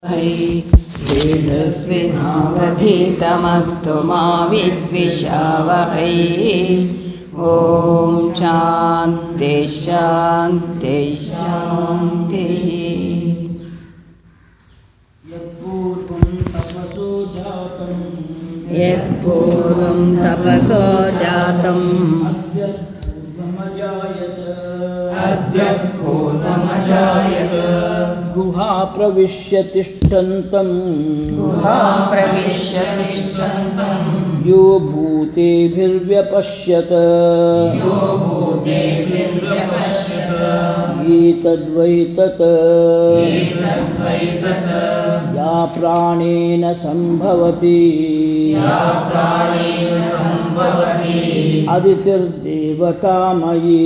है तेजस्विनावधीतमस्तु मा विद्विषावहै ॐ शान्ति शान्ति शान्तिः यत्पूर्वं तपसो जातं यत्पूर्वं तपसो जातम् अद्यपूर्वमजायत अद्यपूर्वमजायत गुहा प्रविश्य तिष्ठन्तं गुहां प्रविश्य तिष्ठन्तम् यो भूतेभिर्व्यपश्यत यो भूतेभिर्व्यपश्यत एतद्वै तत् एतद्वै तत् या प्राणेन सम्भवति या प्राणेन सम्भवति अदितिर्देवतामयी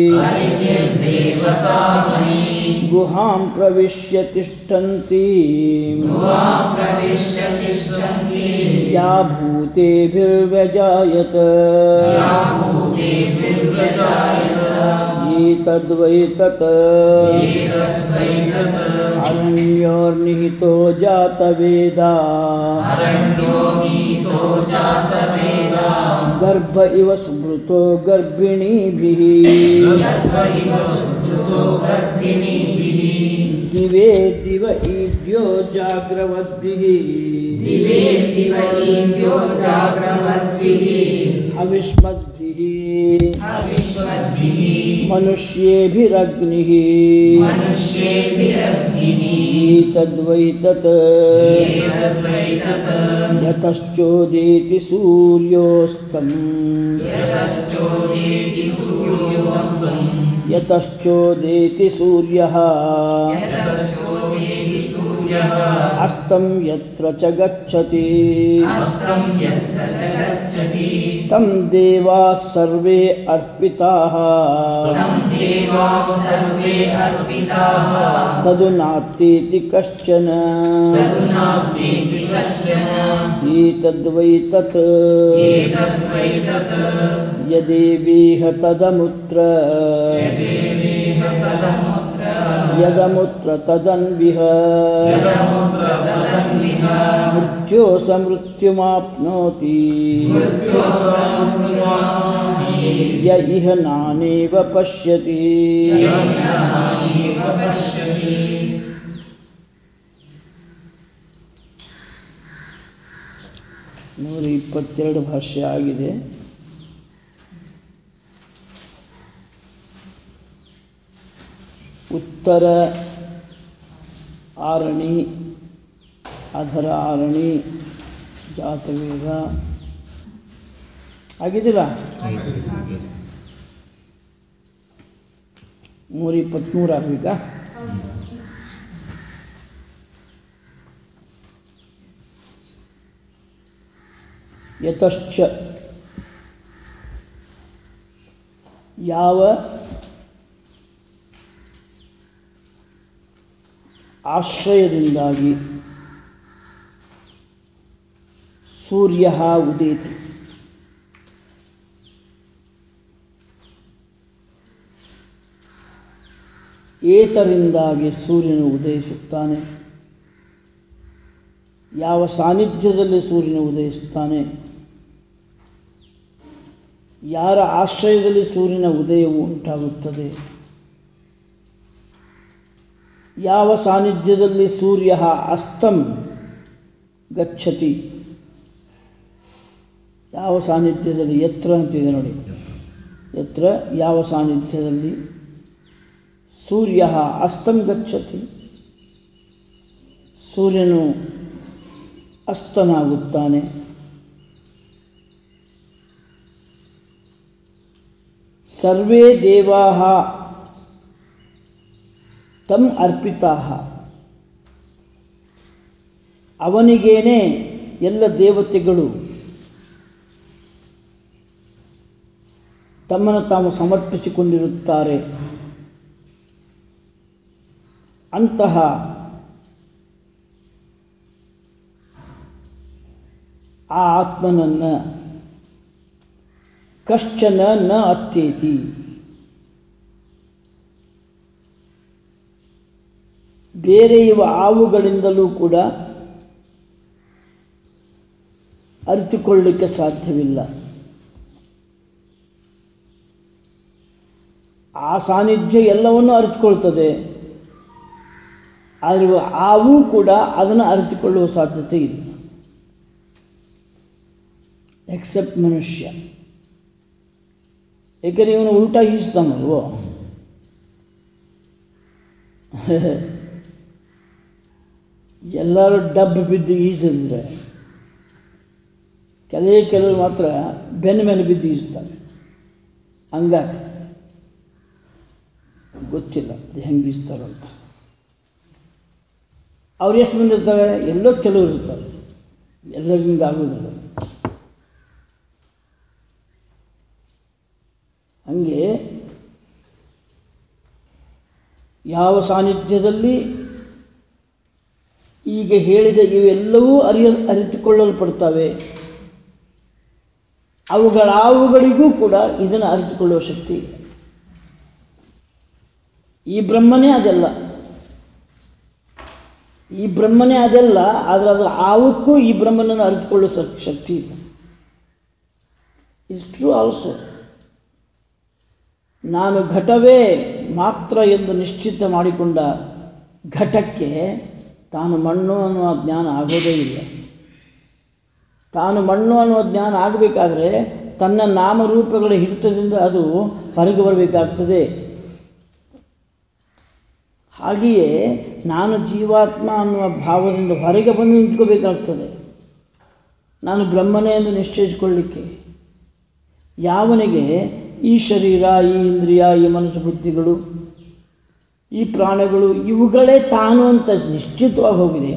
हरिर्देवतामयी गुहां प्रविश्य तिष्ठन्ति गुहां प्रविश्य तिष्ठन्ति या भूतेभिर्व्यजायत या भूतेभिर्व्यजायत एतद्वै तत् एतद्वै तत् अरण्योर्निहितो जातवेदा अरण्यो निहितो जातवेदा गर्भ इव स्मृतो गर्भिणीभिः गर्भ इव सुकृतो गर्भिणीभिः दिवे दिव ईभ्यो जाग्रवद्भिः दिवे दिवलीभ्यो जाग्रवद्भिः अविस्मद्भिः अविश्वद्भिः मनुष्येभिरग्निः मनुष्येभिरग्निः एतद्वै तत् एतद्वै तत् यतश्चोदेति सूर्योऽस्तम् यतश्चोदेति सूर्योऽस्तम् यतश्चोदेति सूर्यः यतश्चोदेति सूर्यः अस्तं यत्र च गच्छति अस्तं यत्र च गच्छति तं देवाः सर्वे अर्पिताः तं देवाः सर्वे अर्पिताः तदु नास्तीति कश्चन तदुनाप्येति कश्चन एतद्वै तत् एतद्वै तत् यदेवीह तदमुत्र यदमुत्र तदन्विह यदमुत्र तदन्विह मृत्यो समृत्युमाप्नोति मृत्योस्समुद्यमाप्नोति य इह नानेव पश्यति यज्ञहानिव पश्यति ನೂರ ಇಪ್ಪತ್ತೆರಡು ಭಾಷ್ಯ ಆಗಿದೆ ಉತ್ತರ ಆರಣಿ ಅಧರ ಆರಣಿ ಜಾತವೇದ ಆಗಿದ್ದೀರಾ ನೂರ ಇಪ್ಪತ್ತ್ಮೂರು ಆಗಬೇಕಾ ಯತಶ್ಚ ಯಾವ ಆಶ್ರಯದಿಂದಾಗಿ ಸೂರ್ಯ ಉದೇತಿ ಏತರಿಂದಾಗಿ ಸೂರ್ಯನು ಉದಯಿಸುತ್ತಾನೆ ಯಾವ ಸಾನ್ನಿಧ್ಯದಲ್ಲಿ ಸೂರ್ಯನು ಉದಯಿಸುತ್ತಾನೆ ಯಾರ ಆಶ್ರಯದಲ್ಲಿ ಸೂರ್ಯನ ಉದಯವು ಉಂಟಾಗುತ್ತದೆ ಯಾವ ಸಾನ್ನಿಧ್ಯದಲ್ಲಿ ಸೂರ್ಯ ಅಸ್ತಂ ಗಚ್ಚತಿ ಯಾವ ಸಾನ್ನಿಧ್ಯದಲ್ಲಿ ಎತ್ರ ಅಂತಿದೆ ನೋಡಿ ಎತ್ರ ಯಾವ ಸಾನ್ನಿಧ್ಯದಲ್ಲಿ ಸೂರ್ಯ ಅಸ್ತಂ ಗಚ್ಚತಿ ಸೂರ್ಯನು ಅಸ್ತನಾಗುತ್ತಾನೆ ಸರ್ವೇ ದೇವಾ ತಮ್ ಅರ್ಪಿತಾ ಅವನಿಗೇನೆ ಎಲ್ಲ ದೇವತೆಗಳು ತಮ್ಮನ್ನು ತಾವು ಸಮರ್ಪಿಸಿಕೊಂಡಿರುತ್ತಾರೆ ಅಂತಹ ಆ ಆತ್ಮನನ್ನು ಕಶ್ಚನ ನ ಅತ್ಯೇತಿ ಬೇರೆ ಇವ ಆವುಗಳಿಂದಲೂ ಕೂಡ ಅರಿತುಕೊಳ್ಳಲಿಕ್ಕೆ ಸಾಧ್ಯವಿಲ್ಲ ಆ ಸಾನ್ನಿಧ್ಯ ಎಲ್ಲವನ್ನೂ ಅರಿತುಕೊಳ್ತದೆ ಆದರೆ ಇವ ಆವು ಕೂಡ ಅದನ್ನು ಅರಿತುಕೊಳ್ಳುವ ಸಾಧ್ಯತೆ ಇಲ್ಲ ಎಕ್ಸೆಪ್ಟ್ ಮನುಷ್ಯ ಏಕೆಂದರೆ ಇವನು ಉಲ್ಟಾ ಈಸ್ತಾನಲ್ವೋ ಎಲ್ಲರೂ ಡಬ್ಬು ಬಿದ್ದು ಈಜಂದರೆ ಕೆಲವೇ ಕೆಲವರು ಮಾತ್ರ ಬೆನ್ನ ಮೇಲೆ ಬಿದ್ದು ಈಜ್ತಾರೆ ಹಂಗಾಕ ಗೊತ್ತಿಲ್ಲ ಅದು ಹೆಂಗೆ ಈಜ್ತಾರೋ ಅಂತ ಅವ್ರು ಎಷ್ಟು ಮಂದಿ ಇರ್ತಾರೆ ಎಲ್ಲೋ ಕೆಲವರು ಇರ್ತಾರೆ ಎಲ್ಲರಿಂದ ಆಗೋದಿಲ್ಲ ಹಂಗೆ ಯಾವ ಸಾನ್ನಿಧ್ಯದಲ್ಲಿ ಈಗ ಹೇಳಿದ ಇವೆಲ್ಲವೂ ಅರಿಯ ಅರಿತುಕೊಳ್ಳಲ್ಪಡ್ತವೆ ಅವುಗಳಾವುಗಳಿಗೂ ಕೂಡ ಇದನ್ನು ಅರಿತುಕೊಳ್ಳುವ ಶಕ್ತಿ ಇದೆ ಈ ಬ್ರಹ್ಮನೇ ಅದೆಲ್ಲ ಈ ಬ್ರಹ್ಮನೇ ಅದೆಲ್ಲ ಆದರೆ ಅದರ ಆವಕ್ಕೂ ಈ ಬ್ರಹ್ಮನನ್ನು ಅರಿತುಕೊಳ್ಳುವ ಸ- ಶಕ್ತಿ ಇದೆ ಇಸ್ ಟ್ರೂ ಆಲ್ಸೋ ನಾನು ಘಟವೇ ಮಾತ್ರ ಎಂದು ನಿಶ್ಚಿತ ಮಾಡಿಕೊಂಡ ಘಟಕ್ಕೆ ತಾನು ಮಣ್ಣು ಅನ್ನುವ ಜ್ಞಾನ ಆಗೋದೇ ಇಲ್ಲ ತಾನು ಮಣ್ಣು ಅನ್ನುವ ಜ್ಞಾನ ಆಗಬೇಕಾದ್ರೆ ತನ್ನ ನಾಮರೂಪಗಳ ಹಿಡಿತದಿಂದ ಅದು ಹೊರಗೆ ಬರಬೇಕಾಗ್ತದೆ ಹಾಗೆಯೇ ನಾನು ಜೀವಾತ್ಮ ಅನ್ನುವ ಭಾವದಿಂದ ಹೊರಗೆ ಬಂದು ನಿಂತ್ಕೋಬೇಕಾಗ್ತದೆ ನಾನು ಬ್ರಹ್ಮನೇ ಎಂದು ನಿಶ್ಚಯಿಸಿಕೊಳ್ಳಿಕ್ಕೆ ಯಾವನಿಗೆ ಈ ಶರೀರ ಈ ಇಂದ್ರಿಯ ಈ ಮನಸ್ಸು ಬುದ್ಧಿಗಳು ಈ ಪ್ರಾಣಗಳು ಇವುಗಳೇ ತಾನು ಅಂತ ನಿಶ್ಚಿತವಾಗಿ ಹೋಗಿದೆ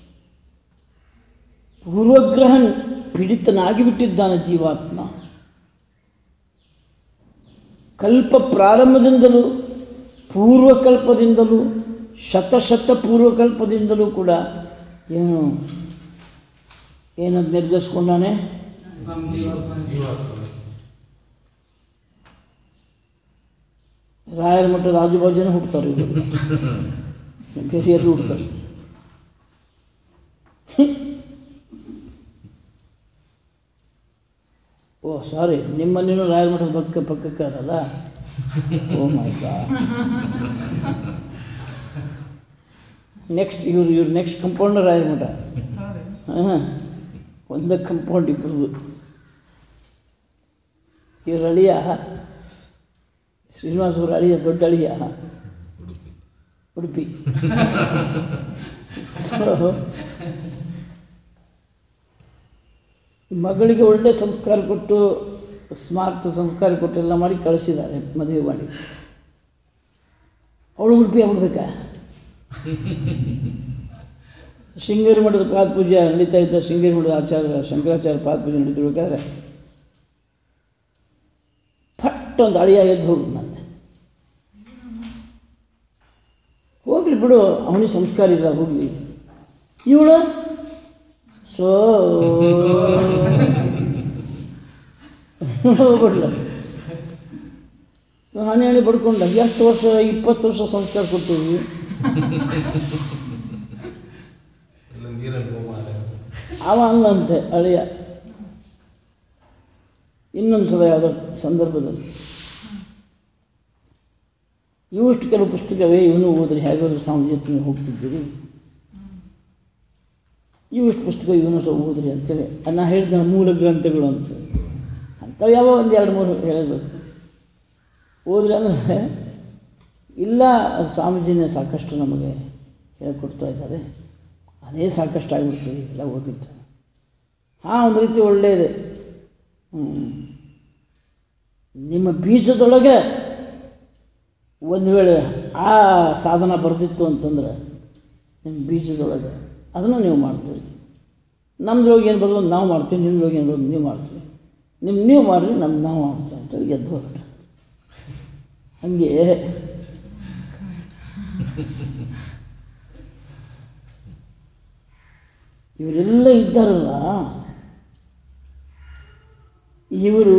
ಪೂರ್ವಗ್ರಹ ಪೀಡಿತನಾಗಿ ಬಿಟ್ಟಿದ್ದಾನೆ ಜೀವಾತ್ಮ ಕಲ್ಪ ಪ್ರಾರಂಭದಿಂದಲೂ ಪೂರ್ವಕಲ್ಪದಿಂದಲೂ ಶತಶತ ಪೂರ್ವಕಲ್ಪದಿಂದಲೂ ಕೂಡ ಏನು ಏನದು ನಿರ್ಧರಿಸ್ಕೊಂಡಾನೆ ರಾಯರ ಮಠದ ಆಜುಬಾಜುನೇ ಹುಡ್ತಾರೆ ಇವರು ಬೇರೆ ಎಲ್ಲೂ ಹುಡ್ತಾರೆ ಓ ಸಾರಿ ನಿಮ್ಮಲ್ಲಿನೂ ರಾಯರ ಮಠದ ಪಕ್ಕ ಪಕ್ಕಕ್ಕೆ ಅದಲ್ಲ ಓ ಮೈ ಗಾಡ್ ನೆಕ್ಸ್ಟ್ ಇವ್ರು ಇವ್ರು ನೆಕ್ಸ್ಟ್ ಕಂಪೌಂಡ್ ರಾಯರ ಮಠ ಹಾಂ ಒಂದೇ ಕಂಪೌಂಡ್ ಇಬ್ಬರದು ಇವ್ರ ಅಳಿಯ ಶ್ರೀನಿವಾಸ ಅವರ ಅಳಿಯ ದೊಡ್ಡ ಅಳಿಯ ಉಡುಪಿ ಸೊ ಮಗಳಿಗೆ ಒಳ್ಳೆ ಸಂಸ್ಕಾರ ಕೊಟ್ಟು ಸ್ಮಾರ್ಟ್ ಸಂಸ್ಕಾರ ಕೊಟ್ಟು ಎಲ್ಲ ಮಾಡಿ ಕಳಿಸಿದ್ದಾರೆ ಮದುವೆ ಮಾಡಿ ಅವಳು ಉಡುಪಿ ಆಗ್ಬಿಡ್ಬೇಕಾ ಶೃಂಗೇರಿ ಮಠದ ಪಾದ ಪೂಜೆ ನಡೀತಾ ಇದ್ದ ಶೃಂಗೇರಿ ಮಠದ ಆಚಾರ್ಯ ಶಂಕರಾಚಾರ್ಯ ಪಾದ ಪೂಜೆ ನಡೀತಿರ್ಬೇಕಾದ್ರೆ ಫಟ್ ಒಂದು ಅಳಿಯ ಎದ್ದು ಹೋಗ್ಬಿಡ್ನಂತೆ ಹೋಗ್ಲಿ ಬಿಡು ಅವನಿಗೆ ಸಂಸ್ಕಾರ ಇಲ್ಲ ಹೋಗಲಿ ಇವಳು ಸೊ ಹೋಗ್ಬಿಡ್ಲ ಹಣೆ ಹಣೆ ಬಡ್ಕೊಂಡ ಎಷ್ಟು ವರ್ಷ ಇಪ್ಪತ್ತು ವರ್ಷ ಸಂಸ್ಕಾರ ಕೊಡ್ತೀವಿ ಅವ ಹಂಗಂತೆ ಅಳಿಯ ಇನ್ನೊಂದು ಸಲ ಯಾವುದೋ ಸಂದರ್ಭದಲ್ಲಿ ಇವಷ್ಟು ಕೆಲವು ಪುಸ್ತಕವೇ ಇವನು ಓದ್ರಿ ಹೇಗಾದ್ರೂ ಸ್ವಾಮೀಜಿ ಹತ್ರ ನೀವು ಹೋಗ್ತಿದ್ದೀರಿ ಇವಷ್ಟು ಪುಸ್ತಕ ಇವನು ಸಹ ಓದ್ರಿ ಅಂತೇಳಿ ಅದ್ ನಾ ಹೇಳಿದ ಮೂಲ ಗ್ರಂಥಗಳು ಅಂತೇಳಿ ಅಂಥವು ಯಾವ ಒಂದು ಎರಡು ಮೂರು ಹೇಳಬೇಕು ಓದ್ರಿ ಅಂದರೆ ಇಲ್ಲ ಸ್ವಾಮೀಜಿನೇ ಸಾಕಷ್ಟು ನಮಗೆ ಹೇಳಿಕೊಡ್ತಾ ಇದ್ದಾರೆ ಅದೇ ಸಾಕಷ್ಟು ಆಗಿಬಿಡ್ತದೆ ಎಲ್ಲ ಓದಿದ್ದು ಹಾಂ ಒಂದು ರೀತಿ ಒಳ್ಳೆಯದೇ ಹ್ಮ್. ನಿಮ್ಮ ಬೀಜದೊಳಗೆ ಒಂದು ವೇಳೆ ಆ ಸಾಧನ ಬರೆದಿತ್ತು ಅಂತಂದ್ರೆ ನಿಮ್ಮ ಬೀಜದೊಳಗೆ ಅದನ್ನು ನೀವು ಮಾಡ್ತೀರಿ ನಮ್ದ್ರೊಳಗೆ ಏನು ಬರೋದು ನಾವು ಮಾಡ್ತೀವಿ ನಿಮ್ದ್ರೊಳಗೆ ಏನು ಬರೋದು ನೀವು ಮಾಡ್ತೀವಿ ನಿಮ್ಮ ನೀವು ಮಾಡಿರಿ ನಮ್ಮ ನಾವು ಮಾಡ್ತೀವಿ ಅಂತ ಗೆದ್ದು ಹೊರಟು ಹಾಗೆ ಇವರೆಲ್ಲ ಇದ್ದಾರಲ್ಲ ಇವರು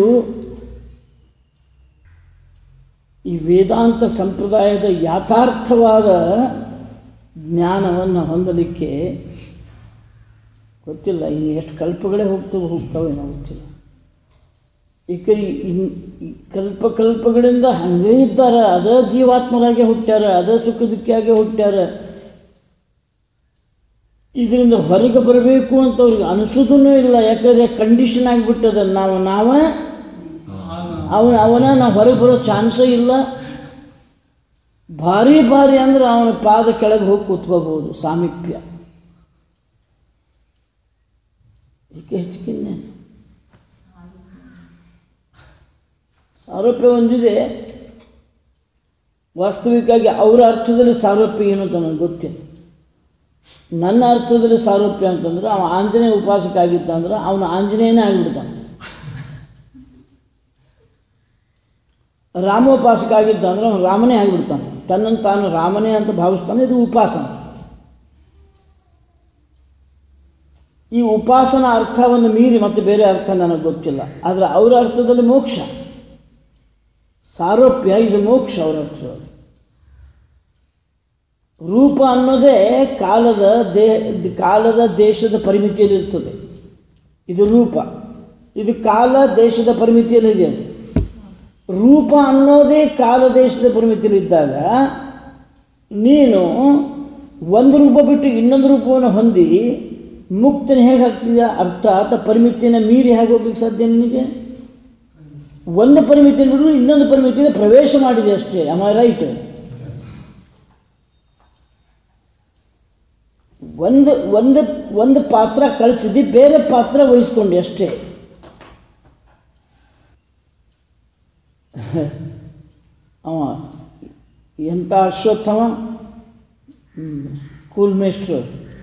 ಈ ವೇದಾಂತ ಸಂಪ್ರದಾಯದ ಯಥಾರ್ಥವಾದ ಜ್ಞಾನವನ್ನು ಹೊಂದಲಿಕ್ಕೆ ಗೊತ್ತಿಲ್ಲ ಇನ್ನು ಎಷ್ಟು ಕಲ್ಪಗಳೇ ಹೋಗ್ತವೆ ಹೋಗ್ತವೆ ಏನೋ ಗೊತ್ತಿಲ್ಲ ಈ ಕಡೆ ಇನ್ ಈ ಕಲ್ಪ ಕಲ್ಪಗಳಿಂದ ಹಂಗೆ ಇದ್ದಾರೆ ಅದ ಜೀವಾತ್ಮರಾಗೆ ಹುಟ್ಟ್ಯಾರ ಅದ ಸುಖ ದುಃಖಿಯಾಗೆ ಹುಟ್ಟ್ಯಾರ ಇದರಿಂದ ಹೊರಗೆ ಬರಬೇಕು ಅಂತ ಅವ್ರಿಗೆ ಅನಿಸೋದೂ ಇಲ್ಲ ಯಾಕಂದರೆ ಕಂಡೀಷನ್ ಆಗಿಬಿಟ್ಟದ ನಾವು ನಾವ ಅವನ ಅವನ ನಾವು ಹೊರಗೆ ಬರೋ ಚಾನ್ಸೇ ಇಲ್ಲ ಭಾರಿ ಭಾರಿ ಅಂದ್ರೆ ಅವನ ಪಾದ ಕೆಳಗೆ ಹೋಗಿ ಕೂತ್ಕೋಬೋದು ಸಾಮೀಪ್ಯ ಇದಕ್ಕೆ ಹೆಚ್ಚಿಗಿನ್ನೇನು ಸಾರೂಪ್ಯ ಹೊಂದಿದೆ ವಾಸ್ತವಿಕವಾಗಿ ಅವರ ಅರ್ಥದಲ್ಲಿ ಸಾರೂಪ್ಯ ಏನು ಅಂತ ನನಗೆ ಗೊತ್ತಿಲ್ಲ ನನ್ನ ಅರ್ಥದಲ್ಲಿ ಸಾರೂಪ್ಯ ಅಂತಂದ್ರೆ ಅವ ಆಂಜನೇಯ ಉಪಾಸಕ ಆಗಿದ್ದ ಅಂದ್ರೆ ಅವನು ಆಂಜನೇಯನೇ ಆಗಿಬಿಡ್ತಾನೆ ರಾಮೋಪಾಸಕ ಆಗಿದ್ದ ಅಂದ್ರೆ ಅವನು ರಾಮನೇ ಆಗಿಬಿಡ್ತಾನೆ ತನ್ನನ್ನು ತಾನು ರಾಮನೇ ಅಂತ ಭಾವಿಸ್ತಾನೆ ಇದು ಉಪಾಸನ ಈ ಉಪಾಸನ ಅರ್ಥವನ್ನು ಮೀರಿ ಮತ್ತೆ ಬೇರೆ ಅರ್ಥ ನನಗೆ ಗೊತ್ತಿಲ್ಲ ಆದರೆ ಅವರ ಅರ್ಥದಲ್ಲಿ ಮೋಕ್ಷ ಸಾರೋಪ್ಯ ಇದು ಮೋಕ್ಷ ಅವರ ಅರ್ಥದಲ್ಲಿ ರೂಪ ಅನ್ನೋದೇ ಕಾಲದ ದೇ ಕಾಲದ ದೇಶದ ಪರಿಮಿತಿಯಲ್ಲಿ ಇರ್ತದೆ ಇದು ರೂಪ ಇದು ಕಾಲ ದೇಶದ ಪರಿಮಿತಿಯಲ್ಲಿದೆ ರೂಪ ಅನ್ನೋದೇ ಕಾಲ ದೇಶದ ಪರಿಮಿತಿಯಲ್ಲಿದ್ದಾಗ ನೀನು ಒಂದು ರೂಪ ಬಿಟ್ಟು ಇನ್ನೊಂದು ರೂಪವನ್ನು ಹೊಂದಿ ಮುಕ್ತನ ಹೇಗೆ ಆಗ್ತಿದೆಯಾ ಅರ್ಥ ಅಥವಾ ಪರಿಮಿತಿಯನ್ನು ಮೀರಿ ಹೇಗೆ ಹೋಗ್ಲಿಕ್ಕೆ ಸಾಧ್ಯ ನಿನಗೆ ಒಂದು ಪರಿಮಿತಿಯನ್ನು ಬಿಟ್ಟು ಇನ್ನೊಂದು ಪರಿಮಿತಿಯಲ್ಲಿ ಪ್ರವೇಶ ಮಾಡಿದೆ ಅಷ್ಟೇ ಅಮ ರೈಟ್ ಒಂದು ಒಂದು ಒಂದು ಪಾತ್ರ ಕಳಿಸಿದ್ದು ಬೇರೆ ಪಾತ್ರ ವಹಿಸ್ಕೊಂಡೆ ಅಷ್ಟೇ ಅವ ಎಂಥ ಅಶ್ವತ್ಥಮ ಹ್ಮ್. ಕೂಲ್ ಮೇಸ್ಟ್ರು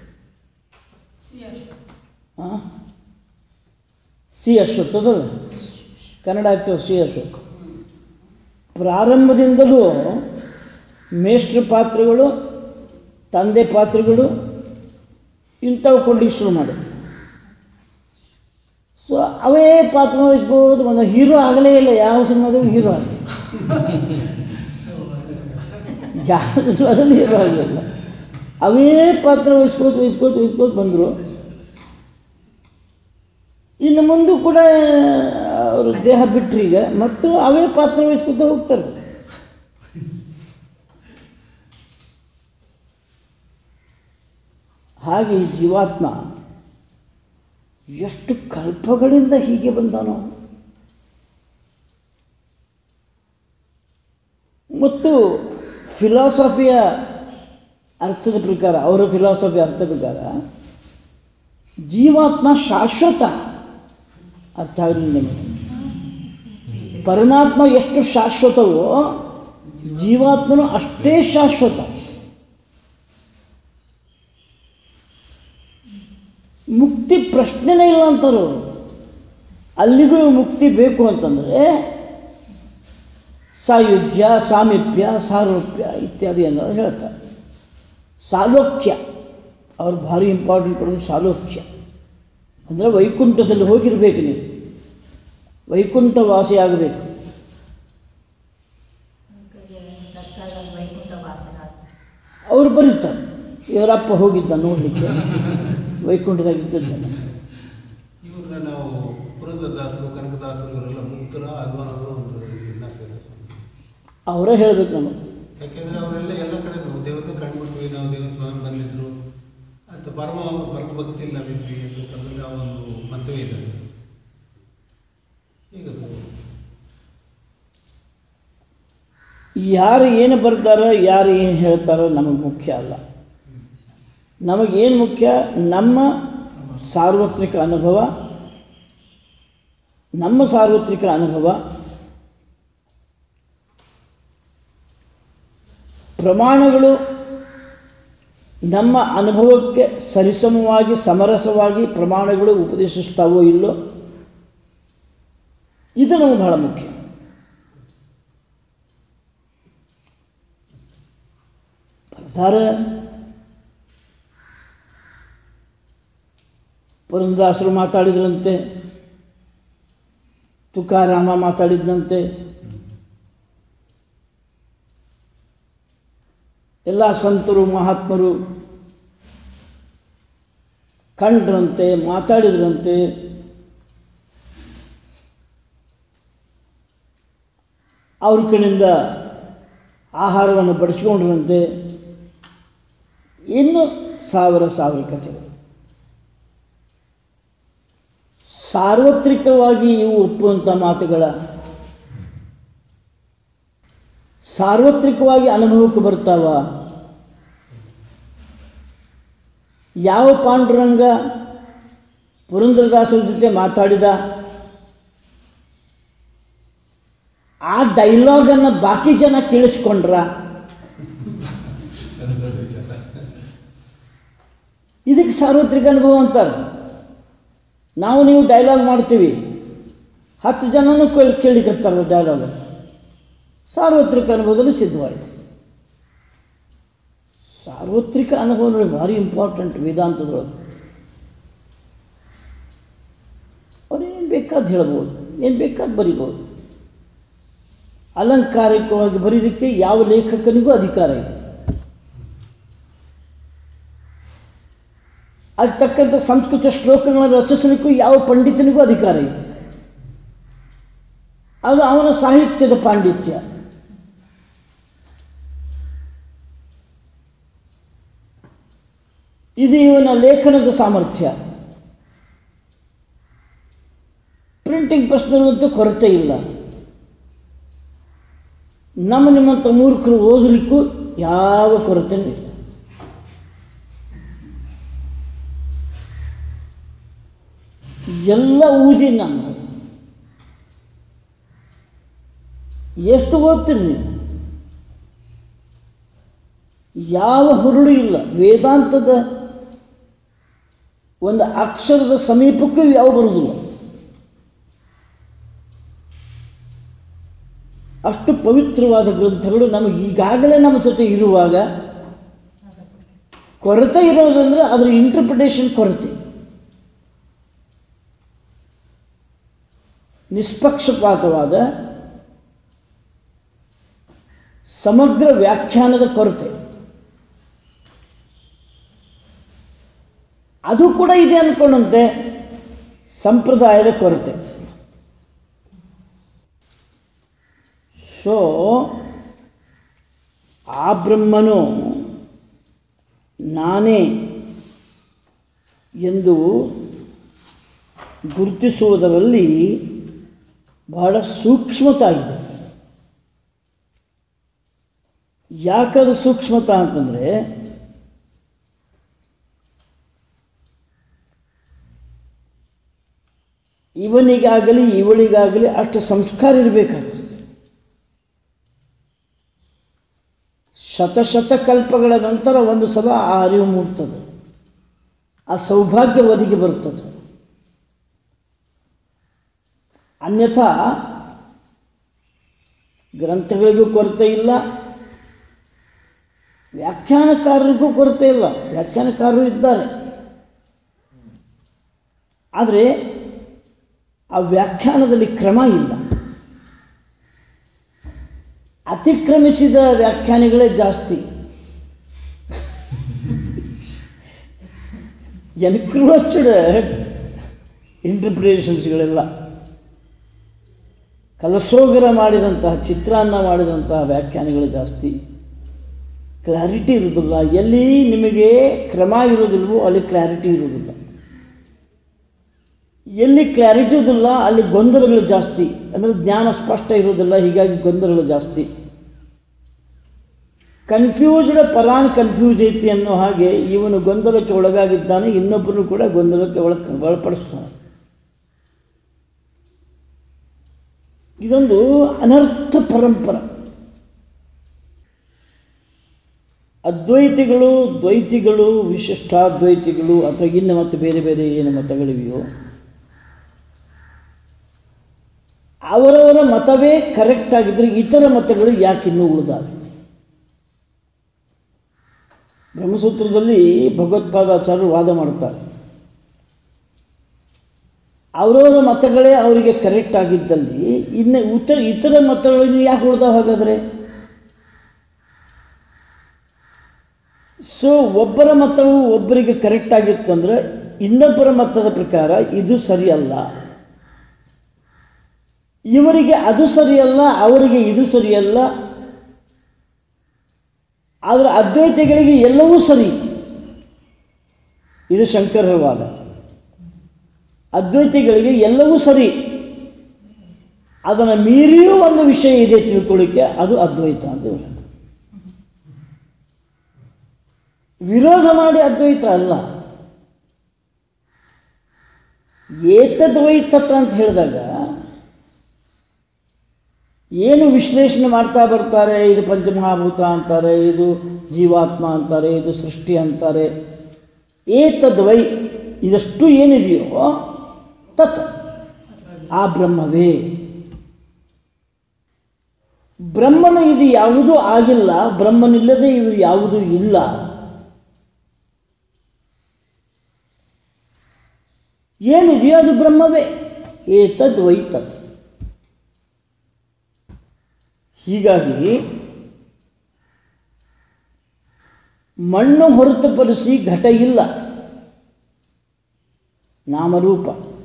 ಹಾಂ ಸಿ ಅಶ್ವತ್ಥ ಅದಲ್ಲ ಕನ್ನಡ ಆಗ್ತವೆ ಸಿ ಅಶ್ವತ್ಥ ಪ್ರಾರಂಭದಿಂದಲೂ ಮೇಷ್ಟ್ರ ಪಾತ್ರಗಳು ತಂದೆ ಪಾತ್ರಗಳು ಇಂಥವು ಕೊಡ್ಲಿಕ್ಕೆ ಶುರು ಮಾಡಿ ಸೊ ಅವೇ ಪಾತ್ರ ವಹಿಸ್ಬೋದು ಒಂದು ಹೀರೋ ಆಗಲೇ ಇಲ್ಲ ಯಾವ ಸಿನಿಮಾದಾಗ ಹೀರೋ ಆಗಲಿ ಯಾವ ಸಿನಿಮಾದಲ್ಲಿ ಹೀರೋ ಆಗಲಿಲ್ಲ ಅವೇ ಪಾತ್ರ ವಹಿಸ್ಕೋತ ವಹಿಸ್ಕೋತ ವಹಿಸ್ಕೋತ ಬಂದರು ಇನ್ನು ಮುಂದೆ ಕೂಡ ಅವರು ದೇಹ ಬಿಟ್ಟರು ಈಗ ಮತ್ತು ಅವೇ ಪಾತ್ರ ವಹಿಸ್ಕೊತ ಹೋಗ್ತಾರೆ ಹಾಗೆ ಈ ಜೀವಾತ್ಮ ಎಷ್ಟು ಕಲ್ಪಗಳಿಂದ ಹೀಗೆ ಬಂದಾನೋ ಮತ್ತು ಫಿಲಾಸಫಿಯ ಅರ್ಥದ ಪ್ರಕಾರ ಅವರ ಫಿಲಾಸಫಿ ಅರ್ಥ ಪ್ರಕಾರ ಜೀವಾತ್ಮ ಶಾಶ್ವತ ಅರ್ಥ ಆಗಲಿಲ್ಲ ನಿಮಗೆ ಪರಮಾತ್ಮ ಎಷ್ಟು ಶಾಶ್ವತವೋ ಜೀವಾತ್ಮನು ಅಷ್ಟೇ ಶಾಶ್ವತ ಮುಕ್ತಿ ಪ್ರಶ್ನೆನೇ ಇಲ್ಲ ಅಂತಾರೆ ಅವರು ಅಲ್ಲಿಗೂ ಮುಕ್ತಿ ಬೇಕು ಅಂತಂದರೆ ಸಾಯುಜ್ಯ ಸಾಮೀಪ್ಯ ಸಾರೂಪ್ಯ ಇತ್ಯಾದಿ ಅನ್ನೋದು ಹೇಳ್ತಾರೆ ಸಾಲೋಕ್ಯ ಅವ್ರು ಭಾರಿ ಇಂಪಾರ್ಟೆಂಟ್ ಕೊಡೋದು ಸಾಲೋಕ್ಯ ಅಂದರೆ ವೈಕುಂಠದಲ್ಲಿ ಹೋಗಿರ್ಬೇಕು ನೀವು ವೈಕುಂಠ ವಾಸಿ ಆಗಬೇಕು ಅವ್ರು ಬರೀತಾರೆ ಇವರಪ್ಪ ಹೋಗಿದ್ದ ನೋಡಲಿಕ್ಕೆ ವೈಕುಂಠದಾಗಿದ್ದಾನೆ ಇವ್ರನ್ನ ನಾವು ಪುರಂದರದಾಸರು ಕನಕದಾಸರು ಇವರೆಲ್ಲ ಮುಕ್ತರ ಅಲ್ವಾ ಅನ್ನೋದು ಒಂದು ಜಿಜ್ಞಾಸ ಇದೆ. ಅವರೇ ಹೇಳ್ಬೇಕು ನಮಗೆ ಯಾಕೆಂದ್ರೆ ಅವರೆಲ್ಲ ಎಲ್ಲ ಕಡೆ ನಾವು ದೇವ್ರನ್ನ ಕಂಡುಬಿಟ್ವಿ ನಾವು ದೇವ್ರ ಸ್ವಾಮಿ ಬಂದಿದ್ರು ಅಂತ ಪರಮ ಪರಮ ಭಕ್ತಿಯಲ್ಲಿ ನಾವಿದ್ವಿ ಅಂತಂದ್ರೆ ಆ ಒಂದು ಮಂತವೇ ಇದೆ ಈಗ ಯಾರು ಏನು ಬರ್ತಾರೋ ಯಾರು ಏನು ಹೇಳ್ತಾರೋ ನಮಗೆ ಮುಖ್ಯ ಅಲ್ಲ ನಮಗೇನು ಮುಖ್ಯ ನಮ್ಮ ಸಾರ್ವತ್ರಿಕ ಅನುಭವ ನಮ್ಮ ಸಾರ್ವತ್ರಿಕ ಅನುಭವ ಪ್ರಮಾಣಗಳು ನಮ್ಮ ಅನುಭವಕ್ಕೆ ಸರಿಸಮವಾಗಿ ಸಮರಸವಾಗಿ ಪ್ರಮಾಣಗಳು ಉಪದೇಶಿಸ್ತಾವೋ ಇಲ್ಲೋ ಇದು ನಮಗೆ ಬಹಳ ಮುಖ್ಯ ಬರ್ತಾರೆ ಪುರಂದಾಸರು ಮಾತಾಡಿದ್ರಂತೆ ತುಕಾರಾಮ ಮಾತಾಡಿದ್ದಂತೆ ಎಲ್ಲ ಸಂತರು ಮಹಾತ್ಮರು ಕಂಡ್ರಂತೆ ಮಾತಾಡಿದ್ರಂತೆ ಅವ್ರ ಕಡೆಯಿಂದ ಆಹಾರವನ್ನು ಬಡಿಸ್ಕೊಂಡ್ರಂತೆ ಇನ್ನು ಸಾವಿರ ಸಾವಿರ ಕಥೆಗಳು ಸಾರ್ವತ್ರಿಕವಾಗಿ ಇವು ಒಪ್ಪುವಂಥ ಮಾತುಗಳ ಸಾರ್ವತ್ರಿಕವಾಗಿ ಅನುಭವಕ್ಕೆ ಬರ್ತಾವ ಯಾವ ಪಾಂಡುರಂಗ ಪುರಂದರದಾಸರ ಜೊತೆ ಮಾತಾಡಿದ ಆ ಡೈಲಾಗನ್ನು ಬಾಕಿ ಜನ ಕೇಳಿಸ್ಕೊಂಡ್ರ ಇದಕ್ಕೆ ಸಾರ್ವತ್ರಿಕ ಅನುಭವ ಅಂತಾರೆ ನಾವು ನೀವು ಡೈಲಾಗ್ ಮಾಡ್ತೀವಿ ಹತ್ತು ಜನನೂ ಕೇಳಿ ಕೇಳಿಕತ್ತಾರೆ ಡೈಲಾಗ್ ಸಾರ್ವತ್ರಿಕ ಅನುಭವದಲ್ಲಿ ಸಿದ್ಧವಾಯಿತು ಸಾರ್ವತ್ರಿಕ ಅನುಭವಗಳು ಭಾರಿ ಇಂಪಾರ್ಟೆಂಟ್ ವೇದಾಂತದೊಳಗೆ ಅವ್ರು ಏನು ಬೇಕಾದ ಹೇಳ್ಬೋದು ಏನು ಬೇಕಾದ ಬರಿಬೋದು ಅಲಂಕಾರಿಕವಾಗಿ ಬರೀಲಿಕ್ಕೆ ಯಾವ ಲೇಖಕನಿಗೂ ಅಧಿಕಾರ ಇದೆ ಅದಕ್ಕೆ ತಕ್ಕಂಥ ಸಂಸ್ಕೃತ ಶ್ಲೋಕಗಳನ್ನು ರಚಿಸಲಿಕ್ಕೂ ಯಾವ ಪಂಡಿತನಿಗೂ ಅಧಿಕಾರ ಇದೆ ಅದು ಅವನ ಸಾಹಿತ್ಯದ ಪಾಂಡಿತ್ಯ ಇದು ಇವನ ಲೇಖನದ ಸಾಮರ್ಥ್ಯ ಪ್ರಿಂಟಿಂಗ್ ಪ್ರೆಸ್ನಲ್ಲಂತೂ ಕೊರತೆ ಇಲ್ಲ ನಮ್ಮ ನಿಮ್ಮಂಥ ಮೂರ್ಖರು ಓದಲಿಕ್ಕೂ ಯಾವ ಕೊರತೆಯೂ ಇಲ್ಲ ಎಲ್ಲ ಊದಿ ನಮ್ಮ ಎಷ್ಟು ಓದ್ತೀರಿ ನೀವು ಯಾವ ಹುರುಳು ಇಲ್ಲ ವೇದಾಂತದ ಒಂದು ಅಕ್ಷರದ ಸಮೀಪಕ್ಕೂ ಯಾವ ಬರುವುದಿಲ್ಲ ಅಷ್ಟು ಪವಿತ್ರವಾದ ಗ್ರಂಥಗಳು ನಮಗೆ ಈಗಾಗಲೇ ನಮ್ಮ ಜೊತೆ ಇರುವಾಗ ಕೊರತೆ ಇರೋದಂದರೆ ಅದರ ಇಂಟರ್ಪ್ರಿಟೇಷನ್ ಕೊರತೆ ನಿಷ್ಪಕ್ಷಪಾತವಾದ ಸಮಗ್ರ ವ್ಯಾಖ್ಯಾನದ ಕೊರತೆ ಅದು ಕೂಡ ಇದೆ ಅಂದ್ಕೊಂಡಂತೆ ಸಂಪ್ರದಾಯದ ಕೊರತೆ ಸೊ ಆ ಬ್ರಹ್ಮನು ನಾನೇ ಎಂದು ಗುರುತಿಸುವುದರಲ್ಲಿ ಬಹಳ ಸೂಕ್ಷ್ಮತ ಇದೆ ಯಾಕದು ಸೂಕ್ಷ್ಮತ ಅಂತಂದರೆ ಇವನಿಗಾಗಲಿ ಇವಳಿಗಾಗಲಿ ಅಷ್ಟು ಸಂಸ್ಕಾರ ಇರಬೇಕಾಗ್ತದೆ ಶತಶತ ಕಲ್ಪಗಳ ನಂತರ ಒಂದು ಸಲ ಆ ಅರಿವು ಮೂಡ್ತದೆ ಆ ಸೌಭಾಗ್ಯ ಒದಗಿ ಬರ್ತದೆ ಅನ್ಯಥಾ ಗ್ರಂಥಗಳಿಗೂ ಕೊರತೆ ಇಲ್ಲ ವ್ಯಾಖ್ಯಾನಕಾರರಿಗೂ ಕೊರತೆ ಇಲ್ಲ ವ್ಯಾಖ್ಯಾನಕಾರರು ಇದ್ದಾರೆ ಆದರೆ ಆ ವ್ಯಾಖ್ಯಾನದಲ್ಲಿ ಕ್ರಮ ಇಲ್ಲ ಅತಿಕ್ರಮಿಸಿದ ವ್ಯಾಖ್ಯಾನಿಗಳೇ ಜಾಸ್ತಿ ಎನ್ಕ್ರೋಚ್ಡ್ ಇಂಟರ್ಪ್ರಿಟೇಷನ್ಸ್ಗಳೆಲ್ಲ ಕಲಸೋಗರ ಮಾಡಿದಂತಹ ಚಿತ್ರಾನ್ನ ಮಾಡಿದಂತಹ ವ್ಯಾಖ್ಯಾನಗಳು ಜಾಸ್ತಿ ಕ್ಲಾರಿಟಿ ಇರೋದಿಲ್ಲ ಎಲ್ಲಿ ನಿಮಗೆ ಕ್ರಮ ಇರೋದಿಲ್ವೋ ಅಲ್ಲಿ ಕ್ಲಾರಿಟಿ ಇರೋದಿಲ್ಲ ಎಲ್ಲಿ ಕ್ಲಾರಿಟಿ ಇರೋದಿಲ್ಲ ಅಲ್ಲಿ ಗೊಂದಲಗಳು ಜಾಸ್ತಿ ಅಂದರೆ ಜ್ಞಾನ ಸ್ಪಷ್ಟ ಇರೋದಿಲ್ಲ ಹೀಗಾಗಿ ಗೊಂದಲಗಳು ಜಾಸ್ತಿ ಕನ್ಫ್ಯೂಸ್ಡ್ ಪರಾನ್ ಕನ್ಫ್ಯೂಸ್ ಐತಿ ಅನ್ನೋ ಹಾಗೆ ಇವನು ಗೊಂದಲಕ್ಕೆ ಒಳಗಾಗಿದ್ದಾನೆ ಇನ್ನೊಬ್ಬರು ಕೂಡ ಗೊಂದಲಕ್ಕೆ ಒಳ ಒಳಪಡಿಸ್ತಾನೆ ಇದೊಂದು ಅನರ್ಥ ಪರಂಪರ ಅದ್ವೈತಿಗಳು ದ್ವೈತಿಗಳು ವಿಶಿಷ್ಟಾದ್ವೈತಿಗಳು ಅಥವಾ ಇನ್ನು ಮತ್ತು ಬೇರೆ ಬೇರೆ ಏನು ಮತಗಳಿವೆಯೋ ಅವರವರ ಮತವೇ ಕರೆಕ್ಟ್ ಆಗಿದ್ದರೆ ಇತರ ಮತಗಳು ಯಾಕೆ ಇನ್ನೂ ಉಳಿದಾವೆ ಬ್ರಹ್ಮಸೂತ್ರದಲ್ಲಿ ಭಗವತ್ಪಾದಾಚಾರ್ಯರು ವಾದ ಮಾಡುತ್ತಾರೆ ಅವರವರ ಮತಗಳೇ ಅವರಿಗೆ ಕರೆಕ್ಟ್ ಆಗಿದ್ದಲ್ಲಿ ಇನ್ನು ಇತರ ಇತರ ಮತಗಳನ್ನು ಯಾಕೆ ಉಳಿದಾವ ಹಾಗಾದರೆ ಸೊ ಒಬ್ಬರ ಮತವು ಒಬ್ಬರಿಗೆ ಕರೆಕ್ಟ್ ಆಗಿತ್ತು ಅಂದರೆ ಇನ್ನೊಬ್ಬರ ಮತದ ಪ್ರಕಾರ ಇದು ಸರಿಯಲ್ಲ ಇವರಿಗೆ ಅದು ಸರಿಯಲ್ಲ ಅವರಿಗೆ ಇದು ಸರಿಯಲ್ಲ ಆದರೆ ಅದ್ವೈತಿಗಳಿಗೆ ಎಲ್ಲವೂ ಸರಿ ಇದು ಶಂಕರರ ವಾದ ಅದ್ವೈತಿಗಳಿಗೆ ಎಲ್ಲವೂ ಸರಿ ಅದನ್ನು ಮೀರಿಯೂ ಒಂದು ವಿಷಯ ಇದೆ ತಿಳ್ಕೊಳ್ಳಿಕ್ಕೆ ಅದು ಅದ್ವೈತ ಅಂತ ಹೇಳೋದು ವಿರೋಧ ಮಾಡಿ ಅದ್ವೈತ ಅಲ್ಲ ಏತದ್ವೈತತ್ವ ಅಂತ ಹೇಳಿದಾಗ ಏನು ವಿಶ್ಲೇಷಣೆ ಮಾಡ್ತಾ ಬರ್ತಾರೆ ಇದು ಪಂಚಮಹಾಭೂತ ಅಂತಾರೆ ಇದು ಜೀವಾತ್ಮ ಅಂತಾರೆ ಇದು ಸೃಷ್ಟಿ ಅಂತಾರೆ ಏತದ್ವೈ ಇದಷ್ಟು ಏನಿದೆಯೋ ತತ್ ಆ ಬ್ರಹ್ಮವೇ ಬ್ರಹ್ಮನ ಇದು ಯಾವುದೂ ಆಗಿಲ್ಲ ಬ್ರಹ್ಮನಿಲ್ಲದೆ ಇವು ಯಾವುದೂ ಇಲ್ಲ ಏನಿದೆಯೋ ಅದು ಬ್ರಹ್ಮವೇ ಏತದ್ ವೈ ತತ್ ಹೀಗಾಗಿ ಮಣ್ಣು ಹೊರತುಪಡಿಸಿ ಘಟ ಇಲ್ಲ ನಾಮರೂಪ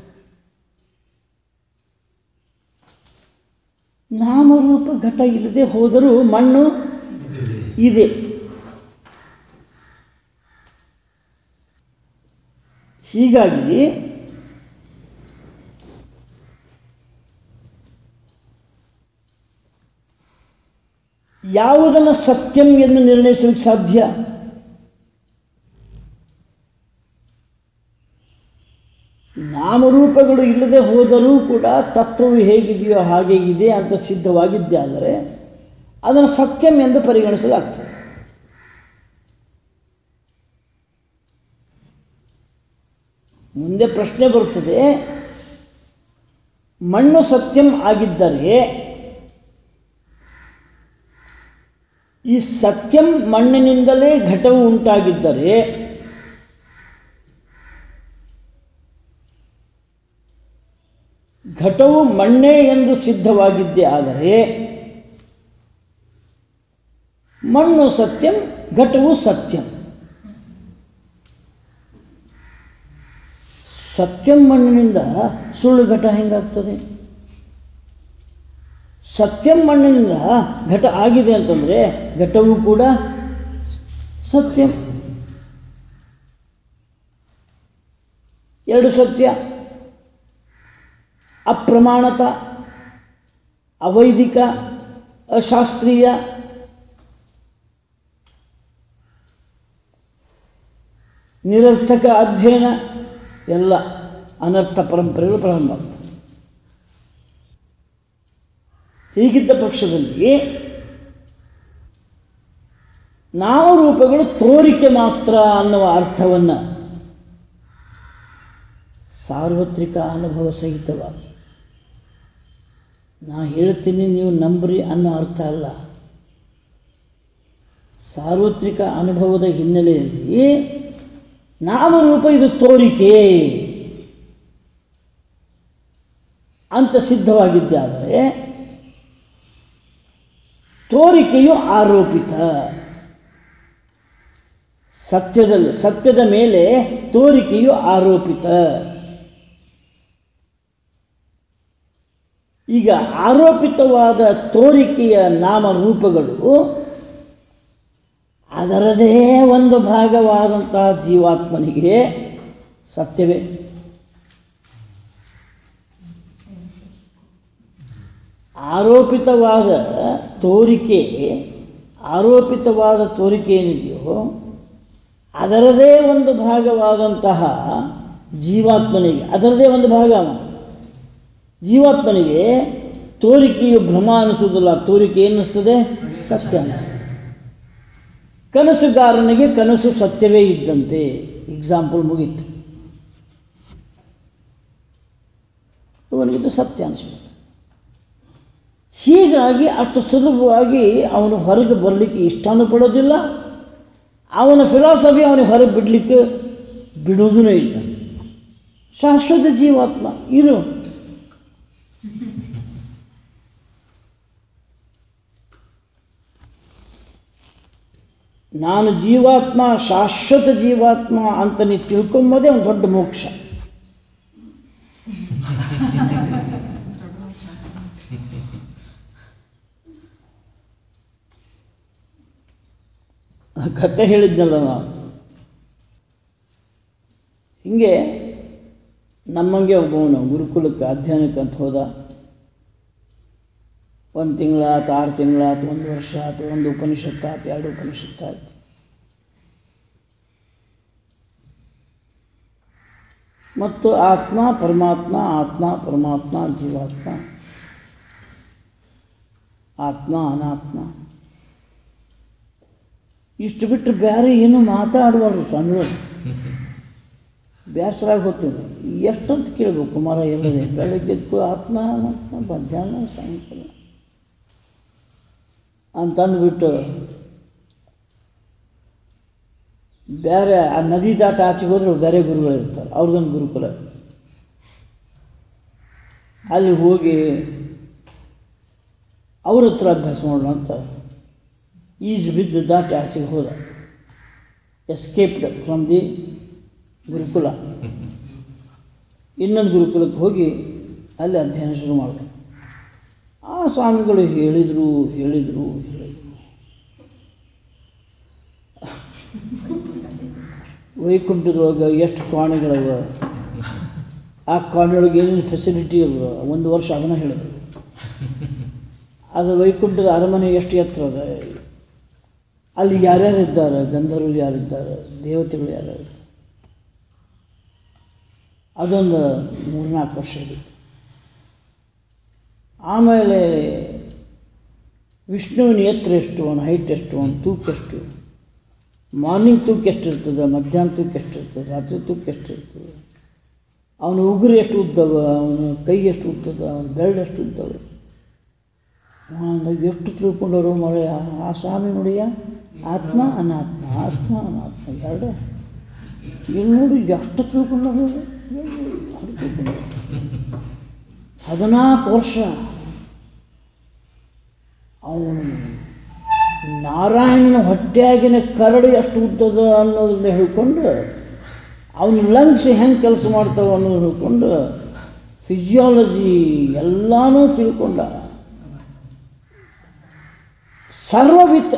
ನಾಮರೂಪ ಘಟ ಇಲ್ಲದೆ ಹೋದರೂ ಮಣ್ಣು ಇದೆ ಹೀಗಾಗಿ ಯಾವುದನ್ನು ಸತ್ಯಂ ಎಂದು ನಿರ್ಣಯಿಸಲಿಕ್ಕೆ ಸಾಧ್ಯ ನಾಮರೂಪಗಳು ಇಲ್ಲದೆ ಹೋದರೂ ಕೂಡ ತತ್ವವು ಹೇಗಿದೆಯೋ ಹಾಗೆ ಇದೆ ಅಂತ ಸಿದ್ಧವಾಗಿದ್ದೆ ಆದರೆ ಅದನ್ನು ಸತ್ಯಂ ಎಂದು ಪರಿಗಣಿಸಲಾಗ್ತದೆ ಮುಂದೆ ಪ್ರಶ್ನೆ ಬರ್ತದೆ ಮಣ್ಣು ಸತ್ಯಂ ಆಗಿದ್ದರೆ ಈ ಸತ್ಯಂ ಮಣ್ಣಿನಿಂದಲೇ ಘಟವು ಉಂಟಾಗಿದ್ದರೆ ಘಟವು ಮಣ್ಣೇ ಎಂದು ಸಿದ್ಧವಾಗಿದ್ದೇ ಆದರೆ ಮಣ್ಣು ಸತ್ಯಂ ಘಟವು ಸತ್ಯಂ ಸತ್ಯಂ ಮಣ್ಣಿನಿಂದ ಸುಳ್ಳು ಘಟ ಹೆಂಗಾಗ್ತದೆ ಸತ್ಯಂ ಮಣ್ಣಿನಿಂದ ಘಟ ಆಗಿದೆ ಅಂತಂದರೆ ಘಟವು ಕೂಡ ಸತ್ಯಂ ಎರಡು ಸತ್ಯ ಅಪ್ರಮಾಣತ ಅವೈದಿಕ ಅಶಾಸ್ತ್ರೀಯ ನಿರರ್ಥಕ ಅಧ್ಯಯನ ಎಲ್ಲ ಅನರ್ಥ ಪರಂಪರೆಗಳು ಪ್ರಾರಂಭ ಆಗ್ತವೆ ಹೀಗಿದ್ದ ಪಕ್ಷದಲ್ಲಿ ನಾಮರೂಪಗಳು ತೋರಿಕೆ ಮಾತ್ರ ಅನ್ನುವ ಅರ್ಥವನ್ನು ಸಾರ್ವತ್ರಿಕ ಅನುಭವ ಸಹಿತವಾಗಿ ನಾ ಹೇಳ್ತೀನಿ ನೀವು ನಂಬ್ರಿ ಅನ್ನೋ ಅರ್ಥ ಅಲ್ಲ ಸಾರ್ವತ್ರಿಕ ಅನುಭವದ ಹಿನ್ನೆಲೆಯಲ್ಲಿ ನಾಮರೂಪ ಇದು ತೋರಿಕೆ ಅಂತ ಸಿದ್ಧವಾಗಿದ್ದೆ ಆದರೆ ತೋರಿಕೆಯು ಆರೋಪಿತ ಸತ್ಯದಲ್ಲಿ ಸತ್ಯದ ಮೇಲೆ ತೋರಿಕೆಯು ಆರೋಪಿತ ಈಗ ಆರೋಪಿತವಾದ ತೋರಿಕೆಯ ನಾಮರೂಪಗಳು ಅದರದೇ ಒಂದು ಭಾಗವಾದಂತಹ ಜೀವಾತ್ಮನಿಗೆ ಸತ್ಯವೇ ಆರೋಪಿತವಾದ ತೋರಿಕೆ ಆರೋಪಿತವಾದ ತೋರಿಕೆ ಏನಿದೆಯೋ ಅದರದೇ ಒಂದು ಭಾಗವಾದಂತಹ ಜೀವಾತ್ಮನಿಗೆ ಅದರದೇ ಒಂದು ಭಾಗ ಅವ. ಜೀವಾತ್ಮನಿಗೆ ತೋರಿಕೆಯು ಭ್ರಮ ಅನಿಸೋದಿಲ್ಲ ತೋರಿಕೆ ಏನಿಸ್ತದೆ ಸತ್ಯ ಅನ್ನಿಸ್ತದೆ ಕನಸುಗಾರನಿಗೆ ಕನಸು ಸತ್ಯವೇ ಇದ್ದಂತೆ ಎಕ್ಸಾಂಪಲ್ ಮುಗೀತು ಅವನಿಗಿದು ಸತ್ಯ ಅನಿಸ್ಬಿಡ್ತು ಹೀಗಾಗಿ ಅಷ್ಟು ಸುಲಭವಾಗಿ ಅವನು ಹೊರಗೆ ಬರಲಿಕ್ಕೆ ಇಷ್ಟನೂ ಪಡೋದಿಲ್ಲ ಅವನ ಫಿಲಾಸಫಿ ಅವನಿಗೆ ಹೊರಗೆ ಬಿಡಲಿಕ್ಕೆ ಬಿಡುವುದೂ ಇಲ್ಲ ಶಾಶ್ವತ ಜೀವಾತ್ಮ ಇರು ನಾನು ಜೀವಾತ್ಮ ಶಾಶ್ವತ ಜೀವಾತ್ಮ ಅಂತ ನೀ ತಿಳ್ಕೊಂಬೋದೇ ಒಂದು ದೊಡ್ಡ ಮೋಕ್ಷ ಆ ಕತೆ ಹೇಳಿದ್ನಲ್ಲ ನಾವು ಹಿಂಗೆ ನಮ್ಮಂಗೆ ಒಬ್ಬವನು ಗುರುಕುಲಕ್ಕೆ ಅಧ್ಯಯನಕ್ಕೆ ಅಂತ ಹೋದ ಒಂದು ತಿಂಗಳಾತು ಆರು ತಿಂಗಳಾತು ಒಂದು ವರ್ಷ ಆತು ಒಂದು ಉಪನಿಷತ್ತು ಆತು ಎರಡು ಉಪನಿಷತ್ತು ಆಯ್ತು ಮತ್ತು ಆತ್ಮ ಪರಮಾತ್ಮ ಆತ್ಮ ಪರಮಾತ್ಮ ಜೀವಾತ್ಮ ಆತ್ಮ ಅನಾತ್ಮ ಇಷ್ಟು ಬಿಟ್ಟು ಬೇರೆ ಏನು ಮಾತಾಡಬಾರ್ದು ಸ್ವಾಮಿಗಳು ಬೇಸರಾಗಿ ಹೋಗ್ತೀವಿ ಎಷ್ಟಂತ ಕೇಳಬೇಕು ಮರ ಎಲ್ಲದೆ ಬೆಳಗ್ಗೆದ್ದು ಆತ್ಮ ಅನಾತ್ಮ ಮಧ್ಯಾಹ್ನ ಸಾಯಂಕಾಲ ಅಂತಂದ್ಬಿಟ್ಟು ಬೇರೆ ಆ ನದಿ ದಾಟ ಆಚೆಗೆ ಹೋದ್ರೆ ಬೇರೆ ಗುರುಗಳು ಇರ್ತಾರೆ ಅವ್ರದ್ದೊಂದು ಗುರುಕುಲ ಅಲ್ಲಿ ಹೋಗಿ ಅವ್ರ ಹತ್ರ ಅಭ್ಯಾಸ ಮಾಡೋಣ ಅಂತ ಈಜು ಬಿದ್ದು ದಾಟಿ ಆಚೆಗೆ ಹೋದ ಎಸ್ಕೇಪ್ಡ್ ಫ್ರಮ್ ದಿ ಗುರುಕುಲ ಇನ್ನೊಂದು ಗುರುಕುಲಕ್ಕೆ ಹೋಗಿ ಅಲ್ಲಿ ಅಧ್ಯಯನ ಶುರು ಮಾಡಿದ ಆ ಸ್ವಾಮಿಗಳು ಹೇಳಿದರು ಹೇಳಿದರು ಹೇಳಿದರು ವೈಕುಂಠದೊಳಗೆ ಎಷ್ಟು ಕೋಣೆಗಳವ ಆ ಕೋಣೆಯೊಳಗೆ ಏನೇನು ಫೆಸಿಲಿಟಿ ಅವ ಒಂದು ವರ್ಷ ಅದನ್ನು ಹೇಳಿದ್ರು ಅದು ವೈಕುಂಠದ ಅರಮನೆ ಎಷ್ಟು ಎತ್ತರ ಅದ ಅಲ್ಲಿ ಯಾರ್ಯಾರು ಇದ್ದಾರೆ ಗಂಧರ್ವರು ಯಾರಿದ್ದಾರೆ ದೇವತೆಗಳು ಯಾರ್ಯಾರು ಅದೊಂದು ಮೂರ್ನಾಲ್ಕು ವರ್ಷ ಹಿಡಿತು ಆಮೇಲೆ ವಿಷ್ಣುವಿನ ಎತ್ತರ ಎಷ್ಟು ಅವನ ಹೈಟ್ ಎಷ್ಟು ಅವನ ತೂಕ ಎಷ್ಟು ಮಾರ್ನಿಂಗ್ ತೂಕ ಎಷ್ಟು ಇರ್ತದೆ ಮಧ್ಯಾಹ್ನ ತೂಕ ಎಷ್ಟು ಇರ್ತದೆ ರಾತ್ರಿ ತೂಕ ಎಷ್ಟು ಇರ್ತದೆ ಅವನ ಉಗುರು ಎಷ್ಟು ಉದ್ದವ ಅವನ ಕೈ ಎಷ್ಟು ಉದ್ದದ ಅವನ ಬೆರಳು ಎಷ್ಟು ಉದ್ದವ ಅವನು ಎಷ್ಟು ತಿಳ್ಕೊಂಡವರು ಮಳೆ ಆ ಸ್ವಾಮಿ ನೋಡಿಯ ಆತ್ಮ ಅನಾತ್ಮ ಆತ್ಮ ಅನಾತ್ಮ ಎರಡೇ ಇಲ್ಲಿ ನೋಡಿ ಎಷ್ಟು ತಿಳ್ಕೊಂಡವರು ಭಾರಿ ತಿಳ್ಕೊಂಡವ್ರು. ಹದಿನಾಲ್ಕು ವರ್ಷ ಅವನು ನಾರಾಯಣನ ಹೊಟ್ಟೆಯಾಗಿನ ಕರಡು ಎಷ್ಟು ಉದ್ದದ ಅನ್ನೋದನ್ನ ಹೇಳ್ಕೊಂಡು ಅವನ ಲಂಗ್ಸ್ ಹೆಂಗೆ ಕೆಲಸ ಮಾಡ್ತಾವೆ ಅನ್ನೋದು ಹೇಳ್ಕೊಂಡು ಫಿಸಿಯಾಲಜಿ ಎಲ್ಲನೂ ತಿಳ್ಕೊಂಡ ಸರ್ವವಿತ್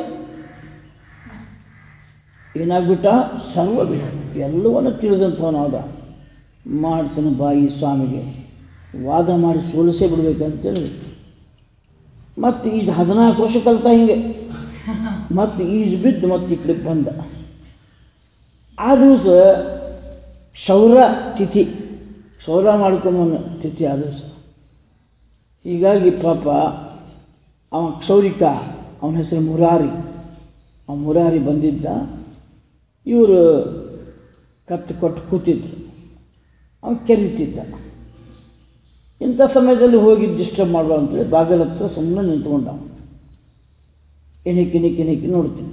ಏನಾಗ್ಬಿಟ್ಟ ಸರ್ವವಿತ್ ಎಲ್ಲವನ್ನು ತಿಳಿದಂಥವನಾದ ಮಾಡ್ತಾನೆ ಬಾಯಿ ಸ್ವಾಮಿಗೆ ವಾದ ಮಾಡಿ ಸೋಲಿಸೇ ಬಿಡ್ಬೇಕಂತೇಳಿ ಮತ್ತು ಈಜು ಹದಿನಾಲ್ಕು ವರ್ಷ ಕಲ್ತ ಹಿಂಗೆ ಮತ್ತು ಈಜು ಬಿದ್ದು ಮತ್ತೆ ಈ ಕಡೆ ಬಂದ ಆ ದಿವಸ ಕ್ಷೌರ ತಿಥಿ ಕ್ಷೌರ ಮಾಡ್ಕೊಂಬನ ತಿಥಿ ಆ ದಿವಸ ಹೀಗಾಗಿ ಪಾಪ ಅವ ಕ್ಷೌರಿಕ ಅವನ ಹೆಸರು ಮುರಾರಿ ಆ ಮುರಾರಿ ಬಂದಿದ್ದ ಇವರು ಕತ್ತು ಕೊಟ್ಟು ಕೂತಿದ್ರು ಅವನು ಕೆರೀತಿದ್ದ ಇಂಥ ಸಮಯದಲ್ಲಿ ಹೋಗಿ ಡಿಸ್ಟರ್ಬ್ ಮಾಡುವ ಅಂತೇಳಿ ಬಾಗಿಲ ಹತ್ರ ಸುಮ್ಮನೆ ನಿಂತ್ಕೊಂಡ ಅವನು ಎಣಿಕೆ ಎಣಿಕೆ ಎಣಿಕೆ ನೋಡ್ತಿದ್ದ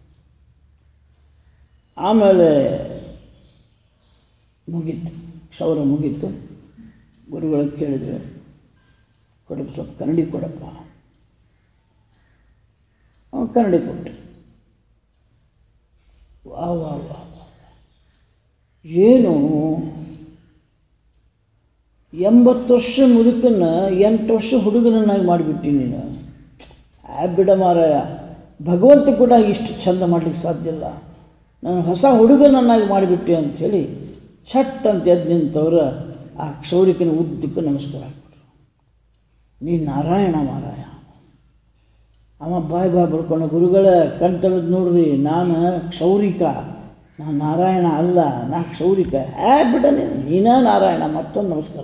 ಆಮೇಲೆ ಮುಗೀತು ಕ್ಷೌರ ಮುಗೀತು ಗುರುಗಳಿಗೆ ಕೇಳಿದರೆ ಕೊಡಪ್ಪ ಸ್ವಲ್ಪ ಕನ್ನಡಿ ಕೊಡಪ್ಪ ಅವನು ಕನ್ನಡಿ ಕೊಟ್ಟೆ ವಾ ವಾ ವಾ ವಾ. ಏನು ಎಂಬತ್ತು ವರ್ಷ ಮುದುಕನ್ನ ಎಂಟು ವರ್ಷ ಹುಡುಗನನ್ನಾಗಿ ಮಾಡಿಬಿಟ್ಟಿ ನೀನು ಆ ಬಿಡ ಮಾರಾಯ ಭಗವಂತ ಕೂಡ ಇಷ್ಟು ಚಂದ ಮಾಡ್ಲಿಕ್ಕೆ ಸಾಧ್ಯ ಇಲ್ಲ ನಾನು ಹೊಸ ಹುಡುಗನನ್ನಾಗಿ ಮಾಡಿಬಿಟ್ಟೆ ಅಂಥೇಳಿ ಛಟ್ ಅಂತ ಎದ್ದು ನಿಂತವ್ರ ಆ ಕ್ಷೌರಿಕನ ಉದ್ದಕ್ಕೆ ನಮಸ್ಕಾರ ಹಾಕ್ಬಿಟ್ರು ನೀ ನಾರಾಯಣ ಮಾರಾಯ ಅವ ಬಾಯ್ ಬಾಯ್ ಬರ್ಕೊಂಡು ಗುರುಗಳ ಕಣ್ ತೆಗೆದು ನೋಡ್ರಿ ನಾನು ಕ್ಷೌರಿಕ ನಾನು ನಾರಾಯಣ ಅಲ್ಲ ನಾ ಕ್ಷೌರಿಕ ಹ್ಯಾ ಬಿಡ ನೀನು ನೀನೇ ನಾರಾಯಣ ಮತ್ತೊಂದು ನಮಸ್ಕಾರ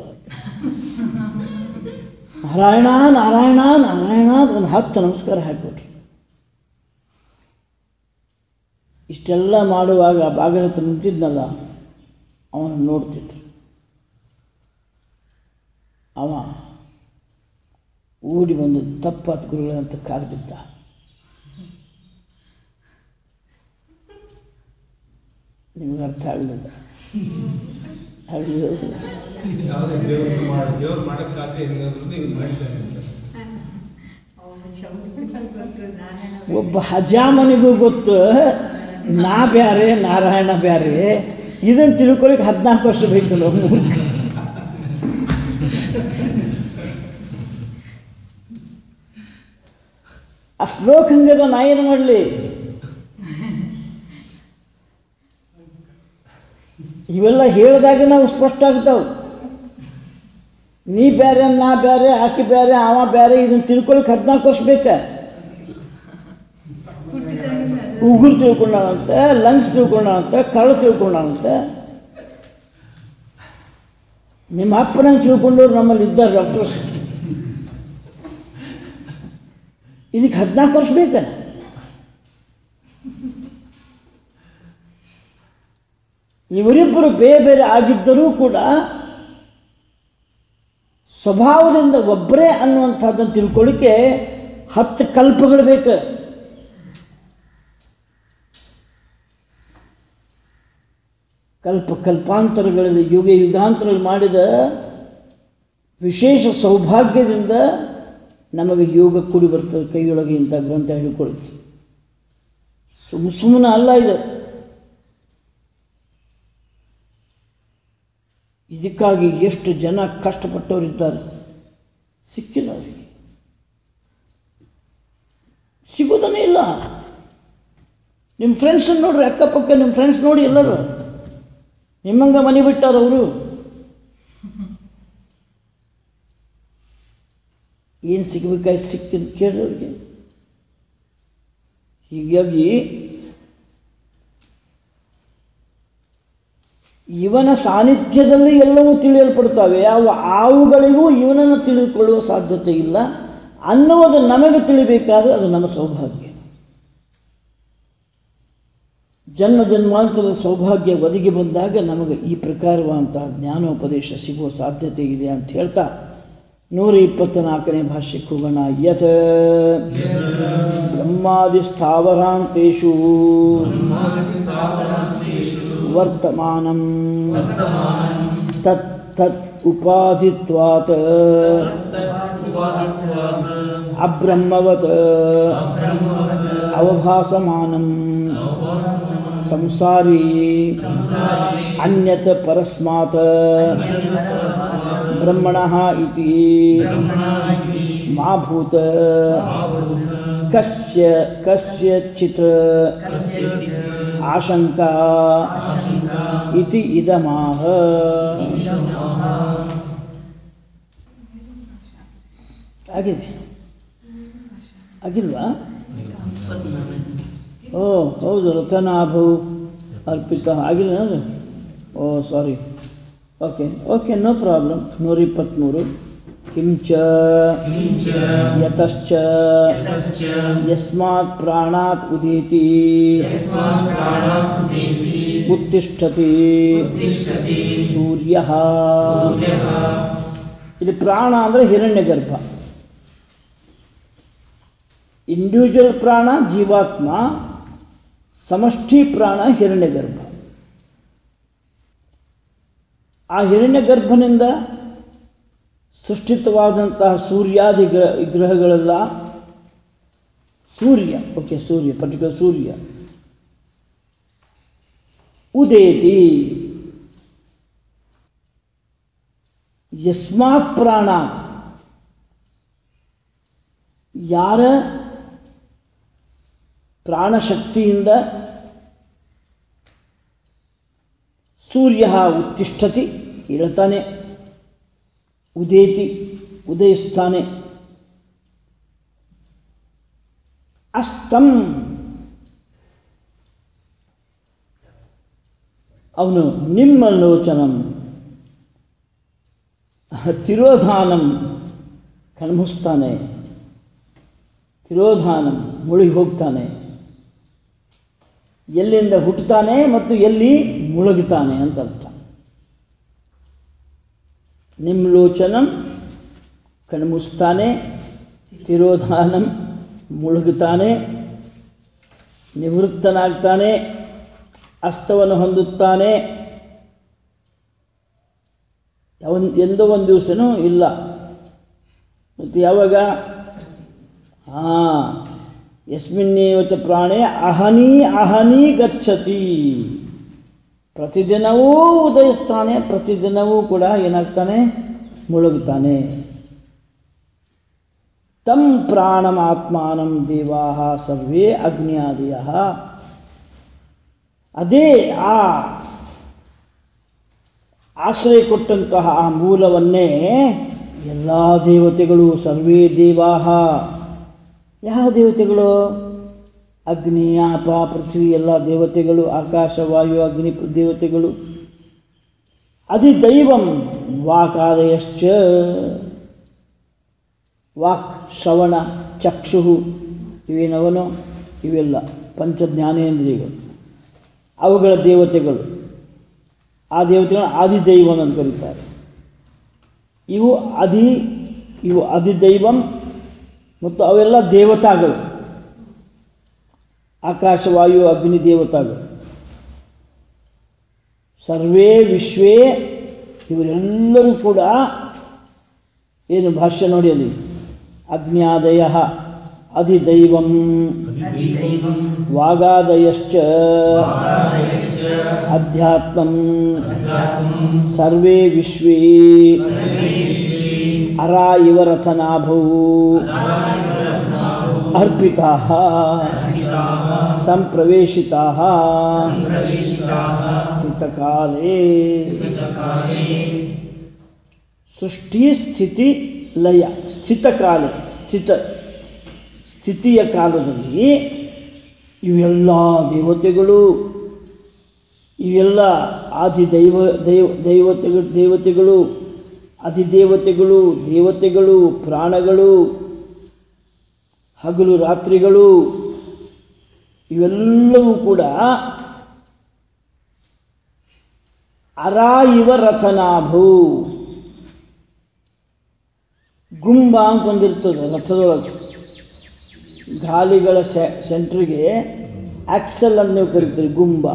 ನಾರಾಯಣ ನಾರಾಯಣ ನಾರಾಯಣ ಅಂತ ಒಂದು ಹತ್ತು ನಮಸ್ಕಾರ ಹಾಕಿಬಿಟ್ರು ಇಷ್ಟೆಲ್ಲ ಮಾಡುವಾಗ ಬಾಗಿಲ ಹತ್ರ ನಿಂತಿದ್ನಲ್ಲ ಅವನು ನೋಡ್ತಿದ್ರು ಅವ ಓಡಿ ಬಂದು ತಪ್ಪಾತ್ ಗುರುಗಳಂತ ಕಾಲು ಬಿದ್ದ ನಿಮ್ಗೆ ಅರ್ಥ ಆಗಲಿಲ್ಲ ಆಗಲಿಲ್ಲ ಸರ್. ಯಾವುದೇ ದೇವರು ಮಾಡಿ ದೇವ್ರು ಮಾಡಕ್ಕೆ ಸಾಧ್ಯ ಇಲ್ಲ ಅನ್ನೋದನ್ನ ಇವ್ರು ಮಾಡಿದ್ದಾರೆ ಅಂತ ಅವನು ಚೌಕ ಬಂತು ನಾರಾಯಣ ಒಬ್ಬ ಒಬ್ಬ ಹಜಾಮನಿಗೂ ಗೊತ್ತು ನಾ ಬ್ಯಾರೆ ನಾರಾಯಣ ಬ್ಯಾರೆ ಇದನ್ನು ತಿಳ್ಕೊಳಿಕ್ಕೆ ಹದಿನಾಲ್ಕು ವರ್ಷ ಬೇಕು ನಾವು ಮೂರ್ಖ ಆ ಶ್ಲೋಕ ಹಂಗದ ನಾ ಏನು ಮಾಡಲಿ ಇವೆಲ್ಲ ಹೇಳಿದಾಗ ನಾವು ಸ್ಪಷ್ಟ ಆಗ್ತಾವೆ ನೀ ಬೇರೆ ನಾ ಬೇರೆ ಆಕಿ ಬೇರೆ ಅವ ಬೇರೆ ಇದನ್ನು ತಿಳ್ಕೊಳಕ್ಕೆ ಹದಿನಾಲ್ಕು ವರ್ಷ ಬೇಕಾ ಉಗುರು ತಿಳ್ಕೊಂಡಾನಂತೆ ಲಂಗ್ಸ್ ತಿಳ್ಕೊಂಡಾನಂತೆ ಕಳ್ಳು ತಿಳ್ಕೊಂಡಾನಂತೆ ನಿಮ್ಮ ಅಪ್ಪನಂಗೆ ತಿಳ್ಕೊಂಡವ್ರು ನಮ್ಮಲ್ಲಿ ಇದ್ದಾರೆ ಡಾಕ್ಟರ್ಸ್ ಇದಕ್ಕೆ ಹದಿನಾಲ್ಕು ವರ್ಷ ಬೇಕಾ ಇವರಿಬ್ಬರು ಬೇರೆ ಬೇರೆ ಆಗಿದ್ದರೂ ಕೂಡ ಸ್ವಭಾವದಿಂದ ಒಬ್ಬರೇ ಅನ್ನುವಂಥದ್ದನ್ನು ತಿಳ್ಕೊಳ್ಳಿಕ್ಕೆ ಹತ್ತು ಕಲ್ಪಗಳು ಬೇಕು ಕಲ್ಪ ಕಲ್ಪಾಂತರಗಳಲ್ಲಿ ಯುಗ ಯುಗಾಂತರಗಳಲ್ಲಿ ಮಾಡಿದ ವಿಶೇಷ ಸೌಭಾಗ್ಯದಿಂದ ನಮಗೆ ಯೋಗ ಕೂಡಿ ಬರ್ತದೆ ಕೈಯೊಳಗೆ ಇಂಥ ಗ್ರಂಥ ಹಿಡ್ಕೊಳ್ಳಿಕ್ಕೆ ಸುಮ್ಮ ಸುಮ್ಮನೆ ಅಲ್ಲ ಇದು ಇದಕ್ಕಾಗಿ ಎಷ್ಟು ಜನ ಕಷ್ಟಪಟ್ಟವರಿದ್ದಾರೆ ಸಿಕ್ಕಿಲ್ಲ ಅವರಿಗೆ ಸಿಗೋದನ್ನೇ ಇಲ್ಲ ನಿಮ್ಮ ಫ್ರೆಂಡ್ಸನ್ನು ನೋಡ್ರಿ ಅಕ್ಕಪಕ್ಕ ನಿಮ್ಮ ಫ್ರೆಂಡ್ಸ್ ನೋಡಿ ಎಲ್ಲರೂ ನಿಮ್ಮಂಗ ಮನೆ ಬಿಟ್ಟಾರ ಅವರು ಏನು ಸಿಗಬೇಕಾಯ್ತು ಸಿಕ್ಕಿದ್ ಕೇಳ್ರಿ ಅವ್ರಿಗೆ ಹೀಗಾಗಿ ಇವನ ಸಾನ್ನಿಧ್ಯದಲ್ಲಿ ಎಲ್ಲವೂ ತಿಳಿಯಲ್ಪಡ್ತವೆ ಅವು ಆವುಗಳಿಗೂ ಇವನನ್ನು ತಿಳಿದುಕೊಳ್ಳುವ ಸಾಧ್ಯತೆ ಇಲ್ಲ ಅನ್ನುವುದು ನಮಗೆ ತಿಳಿಬೇಕಾದ್ರೆ ಅದು ನಮ್ಮ ಸೌಭಾಗ್ಯ ಜನ್ಮ ಜನ್ಮಾಂತರದ ಸೌಭಾಗ್ಯ ಒದಗಿ ಬಂದಾಗ ನಮಗೆ ಈ ಪ್ರಕಾರವಾದಂತಹ ಜ್ಞಾನೋಪದೇಶ ಸಿಗುವ ಸಾಧ್ಯತೆ ಇದೆ ಅಂತ ಹೇಳ್ತಾ ನೂರ ಇಪ್ಪತ್ತ್ನಾಲ್ಕನೇ ಭಾಷ್ಯಕ್ಕೆ ಹೋಗೋಣ ಯತ್ ಬ್ರಹ್ಮಾದಿ ಸ್ಥಾವರಾಂತೇಷು ವರ್ತಮಾನಂ ತತ್ ತತ್ ಉಪಾಧಿತ್ವಾತ್ ಅಬ್ರಹ್ಮವತ್ ಅವಭಾಸಮಾನಂ ಸಂಸಾರಿ ಅನ್ಯತ್ ಪರಸ್ಮಾತ್ ಬ್ರಹ್ಮಣಃ ಇತಿ ಮಾ ಭೂತ ಕಸ್ಯ ಕಸ್ಯಚಿತ್ ಆಶಂಕಾ ಇತಿ ಇದಮಾಹ ಆಗಿದೆ ಆಗಿಲ್ವಾ ಓ ಹೌದು ರತನಾಭವು ಅರ್ಪಿತ ಆಗಿಲ್ಲ ಅದು oh sorry okay okay no problem ನೂರ ಇಪ್ಪತ್ತ್ಮೂರು ಕಿಂಚ ಯತಶ್ಚ ಯಸ್ಮಾತ್ ಪ್ರಾಣಾತ್ ಉದೀತಿ ಉತ್ತಿಷ್ಠತಿ ಸೂರ್ಯ ಇಲ್ಲಿ ಪ್ರಾಣ ಅಂದರೆ ಹಿರಣ್ಯಗರ್ಭ ಇಂಡಿವಿಜುವಲ್ ಪ್ರಾಣ ಜೀವಾತ್ಮ ಸಮಷ್ಟಿ ಪ್ರಾಣ ಹಿರಣ್ಯಗರ್ಭ ಆ ಹಿರಣ್ಯಗರ್ಭನಿಂದ ಸೃಷ್ಟಿತವಾದಂತಹ ಸೂರ್ಯಾದಿ ಗ್ರಹ ಗ್ರಹಗಳೆಲ್ಲ ಸೂರ್ಯ ಓಕೆ ಸೂರ್ಯ ಪರ್ಟಿಕ್ಯುಲರ್ ಸೂರ್ಯ ಉದೇತಿ ಯಸ್ಮಾತ್ ಪ್ರಾಣಾತ್ ಯಾರ ಪ್ರಾಣಶಕ್ತಿಯಿಂದ ಸೂರ್ಯ ಉತ್ತಿಷ್ಠತಿ ಹೇಳ್ತಾನೆ ಉದೇತಿ ಉದಯಿಸ್ತಾನೆ ಅಸ್ತಂ ಅವನು ನಿಮ್ಮ ಲೋಚನಂ ತಿರೋಧಾನಂ ಕಣ್ಮುಸ್ತಾನೆ ತಿರೋಧಾನಂ ಮುಳುಗಿ ಹೋಗ್ತಾನೆ ಎಲ್ಲಿಂದ ಹುಟ್ಟುತ್ತಾನೆ ಮತ್ತು ಎಲ್ಲಿ ಮುಳುಗುತ್ತಾನೆ ಅಂತ ಅರ್ಥ ನಿಮ್ಲೋಚನಂ ಕಣ್ಮುಸ್ತಾನೆ ತಿರೋಧಾನಂ ಮುಳುಗುತ್ತಾನೆ ನಿವೃತ್ತನಾಗ್ತಾನೆ ಅಸ್ತವನ್ನು ಹೊಂದುತ್ತಾನೆ ಯಾವ ಎಂದೋ ಒಂದು ದಿವಸನೂ ಇಲ್ಲ ಮತ್ತು ಯಾವಾಗ ಹಾಂ ಯಸ್ಮಿನ್ನೇವ ಚ ಪ್ರಾಣೇ ಅಹನಿ ಅಹನಿ ಗಚ್ಚತಿ ಪ್ರತಿದಿನವೂ ಉದಯಿಸ್ತಾನೆ ಪ್ರತಿದಿನವೂ ಕೂಡ ಏನಾಗ್ತಾನೆ ಮುಳುಗ್ತಾನೆ ತಂ ಪ್ರಾಣಮಾತ್ಮಾನಂ ದೇವಾ ಸರ್ವೇ ಅಗ್ನಿಯಾದಿಯ ಅದೇ ಆ ಆಶ್ರಯ ಕೊಟ್ಟಂತಹ ಆ ಮೂಲವನ್ನೇ ಎಲ್ಲ ದೇವತೆಗಳು ಸರ್ವೇ ದೇವಾಹ ಯಾವ ದೇವತೆಗಳು ಅಗ್ನಿ ಆಪ ಪೃಥ್ವಿ ಎಲ್ಲ ದೇವತೆಗಳು ಆಕಾಶ ವಾಯು ಅಗ್ನಿ ದೇವತೆಗಳು ಅಧಿದೈವಂ ವಾಕಾದಯಶ್ಚ ವಾಕ್ ಶ್ರವಣ ಚಕ್ಷು ಇವೇನವನು ಇವೆಲ್ಲ ಪಂಚ ಜ್ಞಾನೇಂದ್ರಿಯಗಳು ಅವುಗಳ ದೇವತೆಗಳು ಆ ದೇವತೆಗಳು ಆದಿದೈವಂ ಅಂತ ಕರೀತಾರೆ ಇವು ಅಧಿ ಇವು ಅಧಿದೈವಂ ಮತ್ತು ಅವೆಲ್ಲ ದೇವತಾಗಳು ಆಕಾಶ ವಾಯು ಅಗ್ನಿ ದೇವತಾಗಳು ಸರ್ವೇ ವಿಶ್ವೇ ಇವರೆಲ್ಲರೂ ಕೂಡ ಏನು ಭಾಷ್ಯ ನೋಡಿ ಅಲ್ಲಿ ಅಜ್ಞಾದಯ ಅಧಿದೈವಂ ಅಧಿದೈವಂ ವಾಗಾದಯಶ್ಚ ವಾಗಾದಯಶ್ಚ ಅಧ್ಯಾತ್ಮಂ ಅಧ್ಯಾತ್ಮಂ ಸರ್ವೇ ವಿಶ್ವೇ ಸರ್ವೇ ವಿಶ್ವೇ ಅರ ಇವ ರಥನಾಭೌ ಅರ್ಪಿತಾ ಅರ್ಪಿತಾಃ ಸಂಪ್ರವೇಶಿತಾ ಪ್ರವೇಶಿತಾಃ ಸ್ಥಿತಕಾಲೇ ಸ್ಥಿತಕಾಲೇ ಸೃಷ್ಟಿ ಸ್ಥಿತಿ ಲಯ ಸ್ಥಿತಕಾಲ ಸ್ಥಿತ ಸ್ಥಿತಿಯ ಕಾಲದಲ್ಲಿ ಇವೆಲ್ಲ ದೇವತೆಗಳು ಇವೆಲ್ಲ ಆದಿ ದೈವ ದೈವ ದೈವತೆಗಳು ದೇವತೆಗಳು ಅಧಿದೇವತೆಗಳು ದೇವತೆಗಳು ಪ್ರಾಣಗಳು ಹಗಲು ರಾತ್ರಿಗಳು ಇವೆಲ್ಲವೂ ಕೂಡ ಅರ ಇವ ರಥನಾಭು ಗುಂಬ ಅಂತ ಒಂದಿರ್ತದೆ ರಥದೊಳಗೆ ಗಾಲಿಗಳ ಸೆ ಸೆಂಟ್ರಿಗೆ ಆಕ್ಸಲ್ ಅಂತ ನೀವು ಕರಿತೀರಿ ಗುಂಬ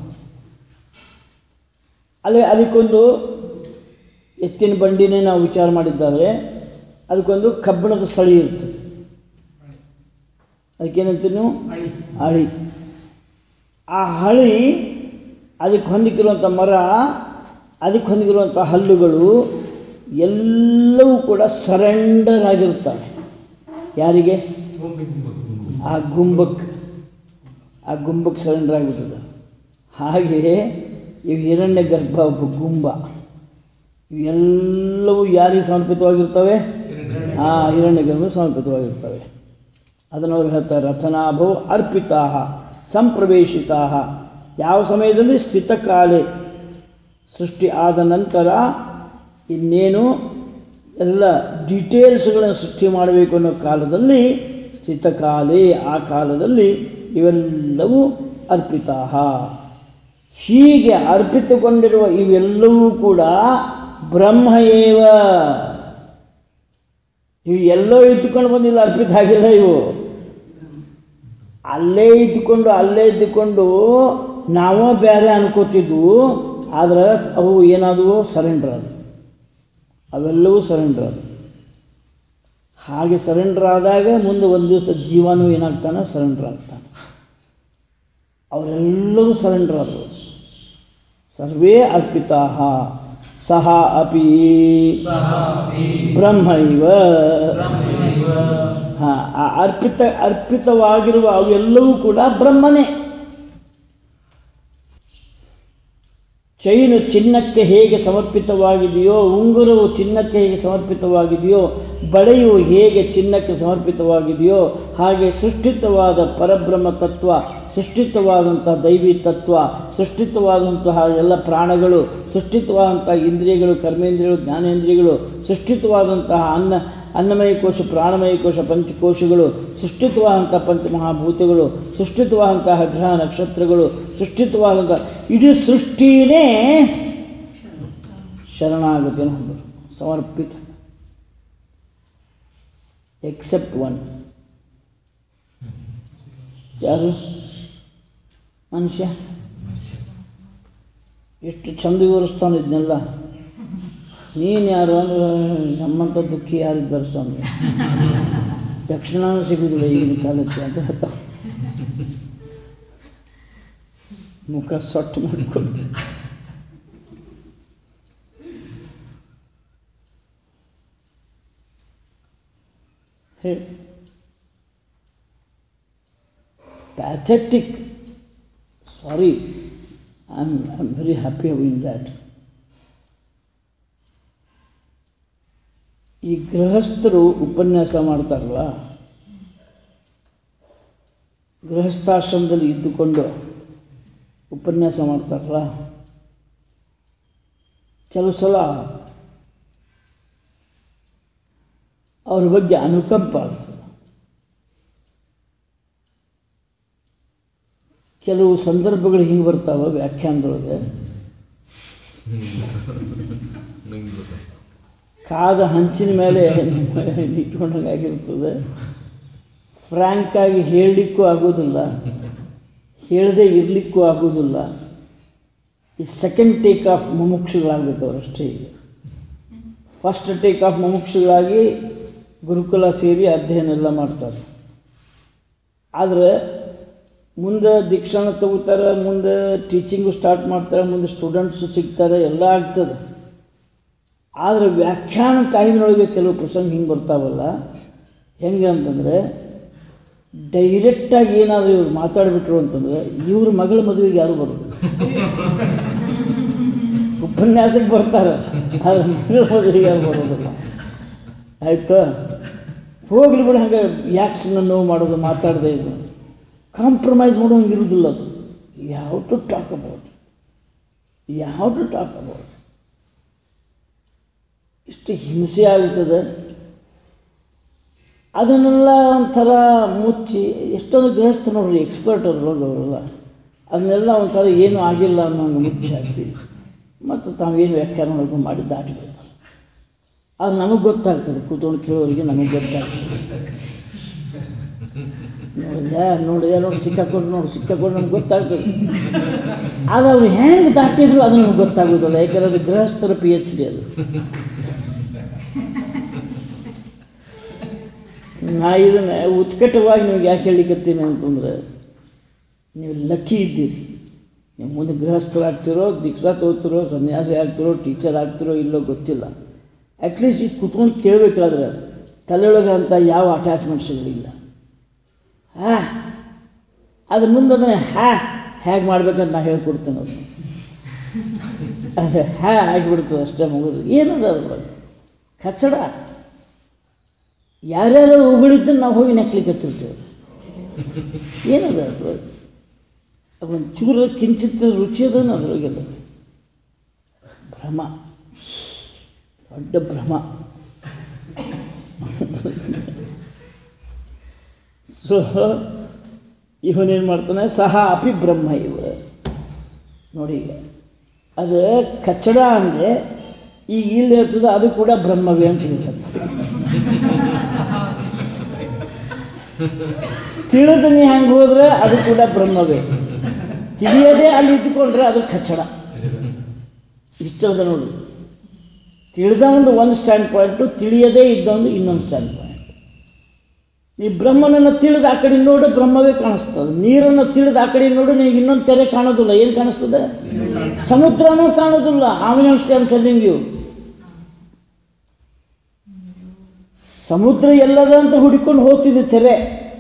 ಅಲ್ಲಿ ಅದಕ್ಕೊಂದು ಎತ್ತಿನ ಬಂಡಿನೇ ನಾವು ವಿಚಾರ ಮಾಡಿದ್ದಾದರೆ ಅದಕ್ಕೊಂದು ಕಬ್ಬಿಣದ ಸಳಿ ಇರ್ತದೆ ಅದಕ್ಕೇನಂತೀವಿ ನೀವು ಹಳಿ ಆ ಹಳಿ ಅದಕ್ಕೆ ಹೊಂದಿಕಿರುವಂಥ ಮರ ಅದಕ್ಕೆ ಹೊಂದಿಕಿರುವಂಥ ಹಲ್ಲುಗಳು ಎಲ್ಲವೂ ಕೂಡ ಸರೆಂಡರ್ ಆಗಿರ್ತವೆ ಯಾರಿಗೆ ಆ ಗುಂಬಕ್ಕೆ ಆ ಗುಂಬಕ್ಕೆ ಸರೆಂಡರ್ ಆಗಿಬಿಟ್ಟದ ಹಾಗೆ ಇವು ಹಿರಣ್ಯ ಗರ್ಭ ಒಬ್ಬ ಗುಂಬ ಇವೆಲ್ಲವೂ ಯಾರಿಗೆ ಸಮರ್ಪಿತವಾಗಿರ್ತವೆ ಆ ಹಿರಣ್ಯ ಗರ್ಭ ಸಮರ್ಪಿತವಾಗಿರ್ತವೆ ಅದನ್ನು ಅವ್ರು ಹೇಳ್ತಾರೆ ರಥನಾಭವು ಅರ್ಪಿತಾ ಸಂಪ್ರವೇಶಿತಾ ಯಾವ ಸಮಯದಲ್ಲಿ ಸ್ಥಿತಕಾಲೆ ಸೃಷ್ಟಿ ಆದ ನಂತರ ಇನ್ನೇನು ಎಲ್ಲ ಡೀಟೇಲ್ಸ್ಗಳನ್ನು ಸೃಷ್ಟಿ ಮಾಡಬೇಕು ಅನ್ನೋ ಕಾಲದಲ್ಲಿ ಸ್ಥಿತಕಾಲೇ ಆ ಕಾಲದಲ್ಲಿ ಇವೆಲ್ಲವೂ ಅರ್ಪಿತಾ ಹೀಗೆ ಅರ್ಪಿತಗೊಂಡಿರುವ ಇವೆಲ್ಲವೂ ಕೂಡ ಬ್ರಹ್ಮ ಏವ ಇವು ಎಲ್ಲೋ ಇದ್ದುಕೊಂಡು ಬಂದಿಲ್ಲ ಅರ್ಪಿತ ಆಗಿಲ್ಲ ಇವು ಅಲ್ಲೇ ಇದ್ದುಕೊಂಡು ಅಲ್ಲೇ ಇದ್ದುಕೊಂಡು ನಾವೋ ಬೇರೆ ಅನ್ಕೋತಿದ್ವು ಆದರೆ ಅವು ಏನಾದವು ಸರೆಂಡರ್ ಅದು ಅವೆಲ್ಲವೂ ಸರೆಂಡರ್ ಅದು ಹಾಗೆ ಸರೆಂಡರ್ ಆದಾಗ ಮುಂದೆ ಒಂದು ದಿವಸ ಜೀವನೂ ಏನಾಗ್ತಾನೆ ಸರೆಂಡರ್ ಆಗ್ತಾನೆ ಅವರೆಲ್ಲರೂ ಸರೆಂಡರ್ ಆದರು ಸರ್ವೇ ಅರ್ಪಿತಾ ಸಹ ಅಪಿ ಬ್ರಹ್ಮೈವ ಹಾಂ ಆ ಅರ್ಪಿತ ಅರ್ಪಿತವಾಗಿರುವ ಅವೆಲ್ಲವೂ ಕೂಡ ಬ್ರಹ್ಮನೇ ಚೈನು ಚಿನ್ನಕ್ಕೆ ಹೇಗೆ ಸಮರ್ಪಿತವಾಗಿದೆಯೋ ಉಂಗುರವು ಚಿನ್ನಕ್ಕೆ ಹೇಗೆ ಸಮರ್ಪಿತವಾಗಿದೆಯೋ ಬಳೆಯು ಹೇಗೆ ಚಿನ್ನಕ್ಕೆ ಸಮರ್ಪಿತವಾಗಿದೆಯೋ ಹಾಗೆ ಸೃಷ್ಟಿತವಾದ ಪರಬ್ರಹ್ಮ ತತ್ವ ಸೃಷ್ಟಿತವಾದಂತಹ ದೈವಿ ತತ್ವ ಸೃಷ್ಟಿತವಾದಂತಹ ಎಲ್ಲ ಪ್ರಾಣಗಳು ಸೃಷ್ಟಿತವಾದಂತಹ ಇಂದ್ರಿಯಗಳು ಕರ್ಮೇಂದ್ರಿಯಗಳು ಜ್ಞಾನೇಂದ್ರಿಯಗಳು ಸೃಷ್ಟಿತವಾದಂತಹ ಅನ್ನ ಅನ್ನಮಯ ಕೋಶ ಪ್ರಾಣಮಯ ಕೋಶ ಪಂಚಕೋಶಗಳು ಸೃಷ್ಟಿತವಾದಂಥ ಪಂಚಮಹಾಭೂತಗಳು ಸೃಷ್ಟಿತವಾದಂತಹ ಗ್ರಹ ನಕ್ಷತ್ರಗಳು ಸೃಷ್ಟಿತವಾದಂಥ ಇಡೀ ಸೃಷ್ಟಿನೇ ಶರಣಾಗತಿಯನ್ನು ಹೊಂದರು ಸಮರ್ಪಿತ ಎಕ್ಸೆಪ್ಟ್ ಒನ್ ಯಾರು ಮನುಷ್ಯ ಎಷ್ಟು ಚಂದ ವಿವರಿಸ್ತಾನೆ ಇದನ್ನೆಲ್ಲ ನೀನು ಯಾರು ಅಂದ್ರೆ ನಮ್ಮಂಥ ದುಃಖಿ ಯಾರಿದ್ದಾರೆ ಸ್ವಾಮಿ ದಕ್ಷಿಣ ಸಿಗುವುದಿಲ್ಲ ಈಗಿನ ಕಾಲಕ್ಕೆ ಅಂತ ಹೇಳ್ತಾವ ಮುಖ ಸೊಟ್ಟು ಮಾಡಿಕೊಂಡು ಹೇ pathetic. Sorry, I'm, I'm very happy in that. ಈ ಗೃಹಸ್ಥರು ಉಪನ್ಯಾಸ ಮಾಡ್ತಾರಲ್ಲ ಗೃಹಸ್ಥಾಶ್ರಮದಲ್ಲಿ ಇದ್ದುಕೊಂಡು ಉಪನ್ಯಾಸ ಮಾಡ್ತಾರಲ್ಲ ಕೆಲವು ಸಲ ಅವ್ರ ಬಗ್ಗೆ ಅನುಕಂಪ ಆಗ್ತದೆ ಕೆಲವು ಸಂದರ್ಭಗಳು ಹಿಂಗೆ ಬರ್ತಾವೆ ವ್ಯಾಖ್ಯಾನದೊಳಗೆ ಕಾದ ಹಂಚಿನ ಮೇಲೆ ಇಟ್ಕೊಂಡಂಗೆ ಆಗಿರ್ತದೆ ಫ್ರ್ಯಾಂಕಾಗಿ ಹೇಳಲಿಕ್ಕೂ ಆಗೋದಿಲ್ಲ ಹೇಳದೆ ಇರಲಿಕ್ಕೂ ಆಗೋದಿಲ್ಲ ಈ ಸೆಕೆಂಡ್ ಟೇಕ್ ಆಫ್ ಮುಮುಕ್ಷುಗಳಾಗಬೇಕು ಅವರಷ್ಟೇ ಈಗ ಫಸ್ಟ್ ಟೇಕ್ ಆಫ್ ಮುಮುಕ್ಷುಗಳಾಗಿ ಗುರುಕುಲ ಸೇರಿ ಅಧ್ಯಯನ ಎಲ್ಲ ಮಾಡ್ತಾರೆ ಆದರೆ ಮುಂದೆ ದೀಕ್ಷಾನ ತಗೋತಾರೆ ಮುಂದೆ ಟೀಚಿಂಗು ಸ್ಟಾರ್ಟ್ ಮಾಡ್ತಾರೆ ಮುಂದೆ ಸ್ಟೂಡೆಂಟ್ಸು ಸಿಗ್ತಾರೆ ಎಲ್ಲ ಆಗ್ತದೆ ಆದರೆ ವ್ಯಾಖ್ಯಾನ ಟೈಮ್ನೊಳಗೆ ಕೆಲವು ಪ್ರಸಂಗ ಹಿಂಗೆ ಬರ್ತಾವಲ್ಲ ಹೆಂಗೆ ಅಂತಂದರೆ ಡೈರೆಕ್ಟಾಗಿ ಏನಾದರೂ ಇವ್ರು ಮಾತಾಡಿಬಿಟ್ರು ಅಂತಂದರೆ ಇವ್ರ ಮಗಳ ಮದುವೆಗೆ ಯಾರು ಬರೋದು ಉಪನ್ಯಾಸಕ್ಕೆ ಬರ್ತಾರೆ ಆದರೆ ಮಗಳ ಮದುವೆಗೆ ಯಾರು ಬರೋದಿಲ್ಲ ಆಯಿತಾ ಹೋಗ್ಲಿ ಬಿಡು ಹಂಗೆ ಯಾಕೆ ಸುಮ್ಮನೆ ನೋವು ಮಾಡೋದು ಮಾತಾಡದೆ ಇದು ಕಾಂಪ್ರಮೈಸ್ ಮಾಡೋಂಗೆ ಇರೋದಿಲ್ಲ ಅದು ಯಾವ ಟು ಟಾಕ್ ಅಬೌಟ್ ಯಾವ ಟು ಟಾಕ್ ಅಬೌಟ್ ಇಷ್ಟು ಹಿಂಸೆ ಆಗುತ್ತದೆ ಅದನ್ನೆಲ್ಲ ಒಂಥರ ಮುಚ್ಚಿ ಎಷ್ಟೊಂದು ಗೃಹಸ್ಥ ನೋಡ್ರಿ ಎಕ್ಸ್ಪರ್ಟ್ ಅದ್ರೊಳಗೆ ಅವರೆಲ್ಲ ಅದನ್ನೆಲ್ಲ ಒಂಥರ ಏನೂ ಆಗಿಲ್ಲ ಅನ್ನೋ ಹಂಗೆ ಮುಚ್ಚಿ ಹಾಕಿ ಮತ್ತು ತಾವೇನು ವ್ಯಾಖ್ಯಾನ ಒಳಗೆ ಮಾಡಿ ದಾಟಿ ಬಿಡ್ತಾರೆ ಅದು ನಮಗೆ ಗೊತ್ತಾಗ್ತದೆ ಕೂತ್ಕೊಂಡು ಕೇಳೋರಿಗೆ ನಮಗೆ ಗೊತ್ತಾಗ್ತದೆ ನೋಡಿದ್ಯಾ ನೋಡಿದ್ಯಾ ನೋಡಿ ಸಿಕ್ಕಾಕೊಂಡು ನೋಡಿ ಸಿಕ್ಕಾಕೊಂಡು ನಮ್ಗೆ ಗೊತ್ತಾಗ್ತದೆ ಆದರೆ ಅವ್ರು ಹೆಂಗೆ ದಾಟಿದ್ರು ಅದು ನಮ್ಗೆ ಗೊತ್ತಾಗೋದಿಲ್ಲ ಯಾಕಂದ್ರೆ ಅದು ಗೃಹಸ್ಥರ ಪಿ ಎಚ್ ಡಿ ಅದು ನಾ ಇದನ್ನು ಉತ್ಕಟವಾಗಿ ನಿಮ್ಗೆ ಯಾಕೆ ಹೇಳಿಕತ್ತೀನಿ ಅಂತಂದ್ರೆ ನೀವು ಲಕ್ಕಿ ಇದ್ದೀರಿ ನೀವು ಮುಂದೆ ಗೃಹಸ್ಥರಾಗ್ತಿರೋ ದೀಕ್ಷಾ ತಗೋತಿರೋ ಸನ್ಯಾಸಿ ಆಗ್ತಿರೋ ಟೀಚರ್ ಆಗ್ತಿರೋ ಇಲ್ಲೋ ಗೊತ್ತಿಲ್ಲ ಅಟ್ಲೀಸ್ಟ್ ಇದು ಕುತ್ಕೊಂಡು ಕೇಳಬೇಕಾದ್ರೆ ತಲೆಯೊಳಗೆ ಅಂತ ಯಾವ ಅಟ್ಯಾಚ್ಮೆಂಟ್ಸ್ಗಳಿಲ್ಲ ಹಾ ಅದು ಮುಂದೆ ಅದನ್ನು ಹ್ಯಾ ಹೇಗೆ ಮಾಡ್ಬೇಕಂತ ನಾ ಹೇಳ್ಕೊಡ್ತೇನೆ ಅದು ಅದು ಹ್ಯಾ ಆಗಿಬಿಡ್ತದೆ ಅಷ್ಟೇ ಮುಗಿದು ಏನದ ಅದ್ರೊಳಗೆ ಕಚ್ಚಡ ಯಾರ್ಯಾರು ಉಗುಳಿದ್ದನ್ನು ನಾವು ಹೋಗಿ ನೆಕ್ಲಿಕ್ಕತ್ತಿರ್ತೇವೆ ಏನದ ಅದ್ರೊಳಗೆ ಅದೊಂದು ಚೂರು ಕಿಂಚಿತ್ ರುಚಿ ಅದನ್ನು ಅದ್ರೊಳಗೆಲ್ಲ ಭ್ರಮ ದೊಡ್ಡ ಭ್ರಮ ಸೊ ಇವನೇನು ಮಾಡ್ತಾನೆ ಸಹ ಅಪಿ ಬ್ರಹ್ಮ ಇವ ನೋಡಿ ಈಗ ಅದು ಕಚ್ಚಡ ಅಂದರೆ ಈಗ ಇಲ್ಲಿ ಇರ್ತದೆ ಅದು ಕೂಡ ಬ್ರಹ್ಮವೇ ಅಂತ ಹೇಳ್ತಾರೆ ತಿಳಿದು ನೀ ಹಂಗೆ ಹೋದ್ರೆ ಅದು ಕೂಡ ಬ್ರಹ್ಮವೇ ತಿಳಿಯದೆ ಅಲ್ಲಿ ಇದ್ದುಕೊಂಡ್ರೆ ಅದು ಕಚ್ಚಡ ಇಷ್ಟದ ನೋಡಿ ತಿಳಿದ ಒಂದು ಒಂದು ಸ್ಟ್ಯಾಂಡ್ ಪಾಯಿಂಟು ತಿಳಿಯದೇ ಇದ್ದೊಂದು ಇನ್ನೊಂದು ಸ್ಟ್ಯಾಂಡ್ ಪಾಯಿಂಟ್ ನೀ ಬ್ರಹ್ಮನನ್ನು ತಿಳಿದು ಆ ಕಡೆ ನೋಡು ಬ್ರಹ್ಮವೇ ಕಾಣಿಸ್ತದೆ ನೀರನ್ನು ತಿಳಿದು ಆ ಕಡೆ ನೋಡು ನಿನಗೆ ಇನ್ನೊಂದು ತೆರೆ ಕಾಣೋದಿಲ್ಲ ಏನು ಕಾಣಿಸ್ತದೆ ಸಮುದ್ರನೂ ಕಾಣೋದಿಲ್ಲ ಆಮೇಲೆ ಸ್ಟ್ಯಾಂಡ್ ಟೆಲ್ಲಿಂಗ್ ಯು ಸಮುದ್ರ ಎಲ್ಲದ ಅಂತ ಹುಡುಕೊಂಡು ಹೋಗ್ತಿದೆ ತೆರೆ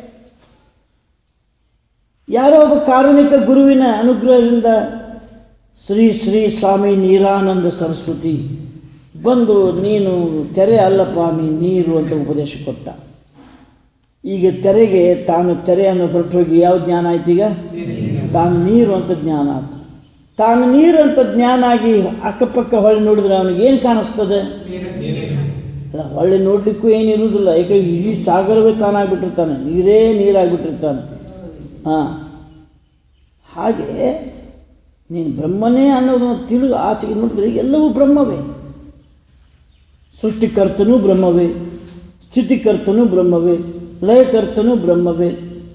ಯಾರೋ ಒಬ್ಬ ಕಾರುಣಿಕ ಗುರುವಿನ ಅನುಗ್ರಹದಿಂದ ಶ್ರೀ ಶ್ರೀ ಸ್ವಾಮಿ ನೀರಾನಂದ ಸರಸ್ವತಿ ಬಂದು ನೀನು ತೆರೆ ಅಲ್ಲಪ್ಪ ನೀ ನೀರು ಅಂತ ಉಪದೇಶ ಕೊಟ್ಟ ಈಗ ತೆರೆಗೆ ತಾನು ತೆರೆಯನ್ನು ಹೊರಟೋಗಿ ಯಾವ ಜ್ಞಾನ ಆಯ್ತು ಈಗ ತಾನು ನೀರು ಅಂತ ಜ್ಞಾನ ಆಯ್ತು ತಾನು ನೀರು ಅಂತ ಜ್ಞಾನ ಆಗಿ ಅಕ್ಕಪಕ್ಕ ಹೊಳ್ಳಿ ನೋಡಿದ್ರೆ ಅವನಿಗೆ ಏನು ಕಾಣಿಸ್ತದೆ ಅಲ್ಲ ಹೊಳ್ಳಿ ನೋಡಲಿಕ್ಕೂ ಏನಿರುವುದಿಲ್ಲ ಯಾಕೆ ಈ ಸಾಗರವೇ ತಾನಾಗ್ಬಿಟ್ಟಿರ್ತಾನೆ ನೀರೇ ನೀರಾಗ್ಬಿಟ್ಟಿರ್ತಾನೆ ಹಾಂ ಹಾಗೆ ನೀನು ಬ್ರಹ್ಮನೇ ಅನ್ನೋದನ್ನು ತಿಳಿದು ಆಚೆಗೆ ನೋಡಿದ್ರೆ ಎಲ್ಲವೂ ಬ್ರಹ್ಮವೇ ಸೃಷ್ಟಿಕರ್ತನೂ ಬ್ರಹ್ಮವೇ ಸ್ಥಿತಿಕರ್ತನೂ ಬ್ರಹ್ಮವೇ ಲಯಕರ್ತನೂ ಬ್ರಹ್ಮವೇ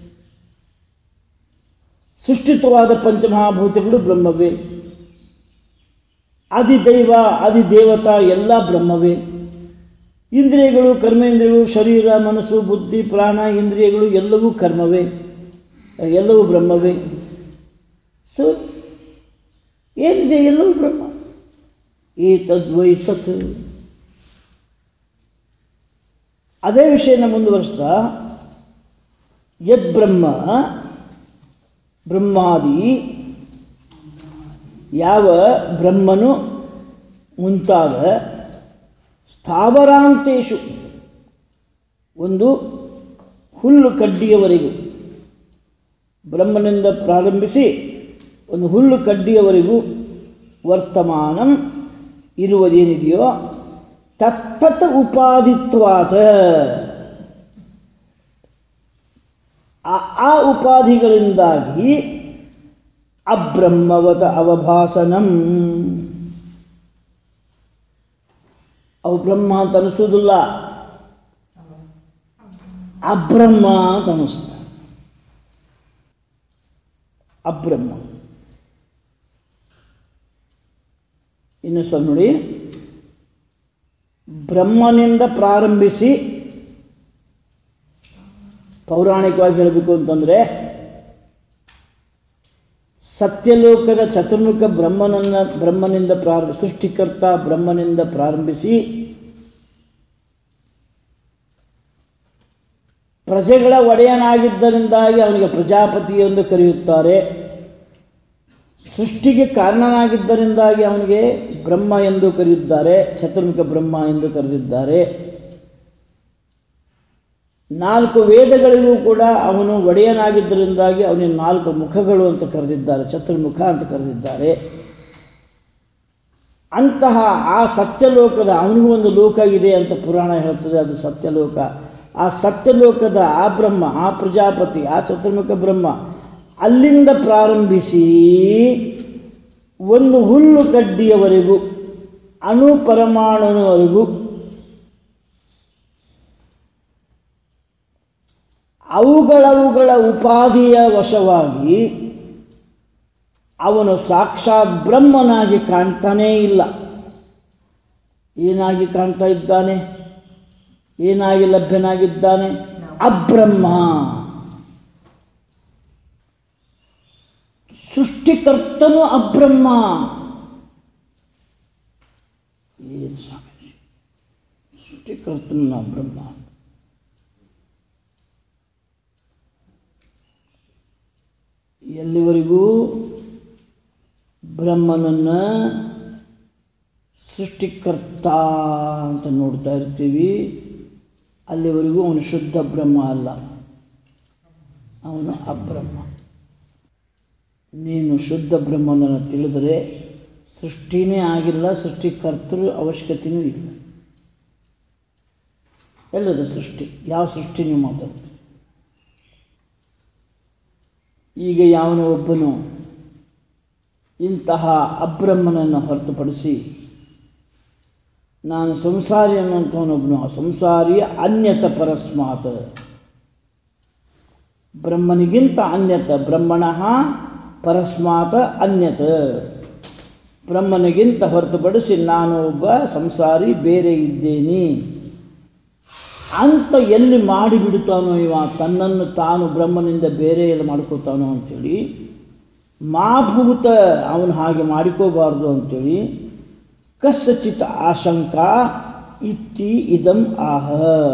ಸೃಷ್ಟಿತವಾದ ಪಂಚಮಹಾಭೂತಗಳು ಬ್ರಹ್ಮವೇ ಆದಿದೈವ ಆದಿದೇವತಾ ಎಲ್ಲ ಬ್ರಹ್ಮವೇ ಇಂದ್ರಿಯಗಳು ಕರ್ಮೇಂದ್ರಿಯಗಳು ಶರೀರ ಮನಸ್ಸು ಬುದ್ಧಿ ಪ್ರಾಣ ಇಂದ್ರಿಯಗಳು ಎಲ್ಲವೂ ಕರ್ಮವೇ ಎಲ್ಲವೂ ಬ್ರಹ್ಮವೇ ಸೊ ಏನಿದೆ ಎಲ್ಲವೂ ಬ್ರಹ್ಮ ಏತದ್ವೈ ತತ್ ಅದೇ ವಿಷಯನ ಮುಂದುವರಿಸ್ತಾ ಯದ್ ಬ್ರಹ್ಮ ಬ್ರಹ್ಮಾದಿ ಯಾವ ಬ್ರಹ್ಮನು ಮುಂತಾದ ಸ್ಥಾವರಾಂತೇಶು ಒಂದು ಹುಲ್ಲು ಕಡ್ಡಿಯವರೆಗೂ ಬ್ರಹ್ಮನಿಂದ ಪ್ರಾರಂಭಿಸಿ ಒಂದು ಹುಲ್ಲು ಕಡ್ಡಿಯವರೆಗೂ ವರ್ತಮಾನಂ ಇರುವುದೇನಿದೆಯೋ ತತ್ತತ ಉಪಾಧಿತ್ವಾತ ಆ ಆ ಉಪಾಧಿಗಳಿಂದಾಗಿ ಅಬ್ರಹ್ಮವತ ಅವಭಾಸನಂ ಅವು ಬ್ರಹ್ಮ ಅಂತ ಅನಿಸೋದಿಲ್ಲ ಅಬ್ರಹ್ಮ ಅಂತ ಅನಿಸ್ತ ಅಬ್ರಹ್ಮ ಇನ್ನು ಸ್ವಲ್ಪ ನೋಡಿ ಬ್ರಹ್ಮನಿಂದ ಪ್ರಾರಂಭಿಸಿ ಪೌರಾಣಿಕವಾಗಿ ಹೇಳಬೇಕು ಅಂತಂದರೆ ಸತ್ಯಲೋಕದ ಚತುರ್ಮುಖ ಬ್ರಹ್ಮನನ್ನ ಬ್ರಹ್ಮನಿಂದ ಪ್ರಾರಂಭ ಸೃಷ್ಟಿಕರ್ತ ಬ್ರಹ್ಮನಿಂದ ಪ್ರಾರಂಭಿಸಿ ಪ್ರಜೆಗಳ ಒಡೆಯನಾಗಿದ್ದರಿಂದಾಗಿ ಅವನಿಗೆ ಪ್ರಜಾಪತಿ ಎಂದು ಕರೆಯುತ್ತಾರೆ ಸೃಷ್ಟಿಗೆ ಕಾರಣನಾಗಿದ್ದರಿಂದಾಗಿ ಅವನಿಗೆ ಬ್ರಹ್ಮ ಎಂದು ಕರೆಯುತ್ತಾರೆ ಚತುರ್ಮುಖ ಬ್ರಹ್ಮ ಎಂದು ಕರೆದಿದ್ದಾರೆ ನಾಲ್ಕು ವೇದಗಳಿಗೂ ಕೂಡ ಅವನು ಒಡೆಯನಾಗಿದ್ದರಿಂದಾಗಿ ಅವನಿಗೆ ನಾಲ್ಕು ಮುಖಗಳು ಅಂತ ಕರೆದಿದ್ದಾರೆ ಚತುರ್ಮುಖ ಅಂತ ಕರೆದಿದ್ದಾರೆ ಅಂತಹ ಆ ಸತ್ಯಲೋಕದ ಅವನಿಗೂ ಒಂದು ಲೋಕ ಇದೆ ಅಂತ ಪುರಾಣ ಹೇಳ್ತದೆ ಅದು ಸತ್ಯಲೋಕ ಆ ಸತ್ಯಲೋಕದ ಆ ಬ್ರಹ್ಮ ಆ ಪ್ರಜಾಪತಿ ಆ ಚತುರ್ಮುಖ ಬ್ರಹ್ಮ ಅಲ್ಲಿಂದ ಪ್ರಾರಂಭಿಸಿ ಒಂದು ಹುಲ್ಲು ಕಡ್ಡಿಯವರೆಗೂ ಅಣು ಪರಮಾಣುವರೆಗೂ ಅವುಗಳವುಗಳ ಉಪಾಧಿಯ ವಶವಾಗಿ ಅವನು ಸಾಕ್ಷಾತ್ ಬ್ರಹ್ಮನಾಗಿ ಕಾಣ್ತಾನೇ ಇಲ್ಲ ಏನಾಗಿ ಕಾಣ್ತಾ ಇದ್ದಾನೆ ಏನಾಗಿ ಲಭ್ಯನಾಗಿದ್ದಾನೆ ಅಬ್ರಹ್ಮ ಸೃಷ್ಟಿಕರ್ತನು ಅಬ್ರಹ್ಮ ಏನು ಸ್ವಾಮಿ ಸೃಷ್ಟಿಕರ್ತನು ಅಬ್ರಹ್ಮ ಎಲ್ಲಿವರೆಗೂ ಬ್ರಹ್ಮನನ್ನು ಸೃಷ್ಟಿಕರ್ತ ಅಂತ ನೋಡ್ತಾ ಇರ್ತೀವಿ ಅಲ್ಲಿವರೆಗೂ ಅವನು ಶುದ್ಧ ಬ್ರಹ್ಮ ಅಲ್ಲ ಅವನು ಅಬ್ರಹ್ಮ ನೀನು ಶುದ್ಧ ಬ್ರಹ್ಮನನ್ನು ತಿಳಿದರೆ ಸೃಷ್ಟಿನೇ ಆಗಿಲ್ಲ ಸೃಷ್ಟಿಕರ್ತರು ಅವಶ್ಯಕತೆಯೂ ಇಲ್ಲ ಎಲ್ಲದ ಸೃಷ್ಟಿ ಯಾವ ಸೃಷ್ಟಿ ನೀವು ಮಾತಾಡ್ತೀರಿ ಈಗ ಯಾವನ ಒಬ್ಬನು ಇಂತಹ ಅಬ್ರಹ್ಮನನ್ನು ಹೊರತುಪಡಿಸಿ ನಾನು ಸಂಸಾರಿ ಅನ್ನುವಂಥವನೊಬ್ಬನು ಆ ಸಂಸಾರಿಯ ಅನ್ಯತ ಪರಸ್ಮಾತ್ ಬ್ರಹ್ಮನಿಗಿಂತ ಅನ್ಯತ ಬ್ರಹ್ಮಣ ಪರಸ್ಮಾತ್ ಅನ್ಯತ ಬ್ರಹ್ಮನಿಗಿಂತ ಹೊರತುಪಡಿಸಿ ನಾನು ಒಬ್ಬ ಸಂಸಾರಿ ಬೇರೆ ಇದ್ದೇನೆ ಅಂತ ಎಲ್ಲಿ ಮಾಡಿಬಿಡುತ್ತಾನೋ ಇವ ತನ್ನನ್ನು ತಾನು ಬ್ರಹ್ಮನಿಂದ ಬೇರೆ ಎಲ್ಲಿ ಮಾಡ್ಕೋತಾನೋ ಅಂಥೇಳಿ ಮಾಭೂತ ಅವನು ಹಾಗೆ ಮಾಡಿಕೋಬಾರ್ದು ಅಂಥೇಳಿ ಕಸ್ಸಚಿತ್ ಆಶಂಕ ಇತ್ತಿ ಇದಂ ಆಹ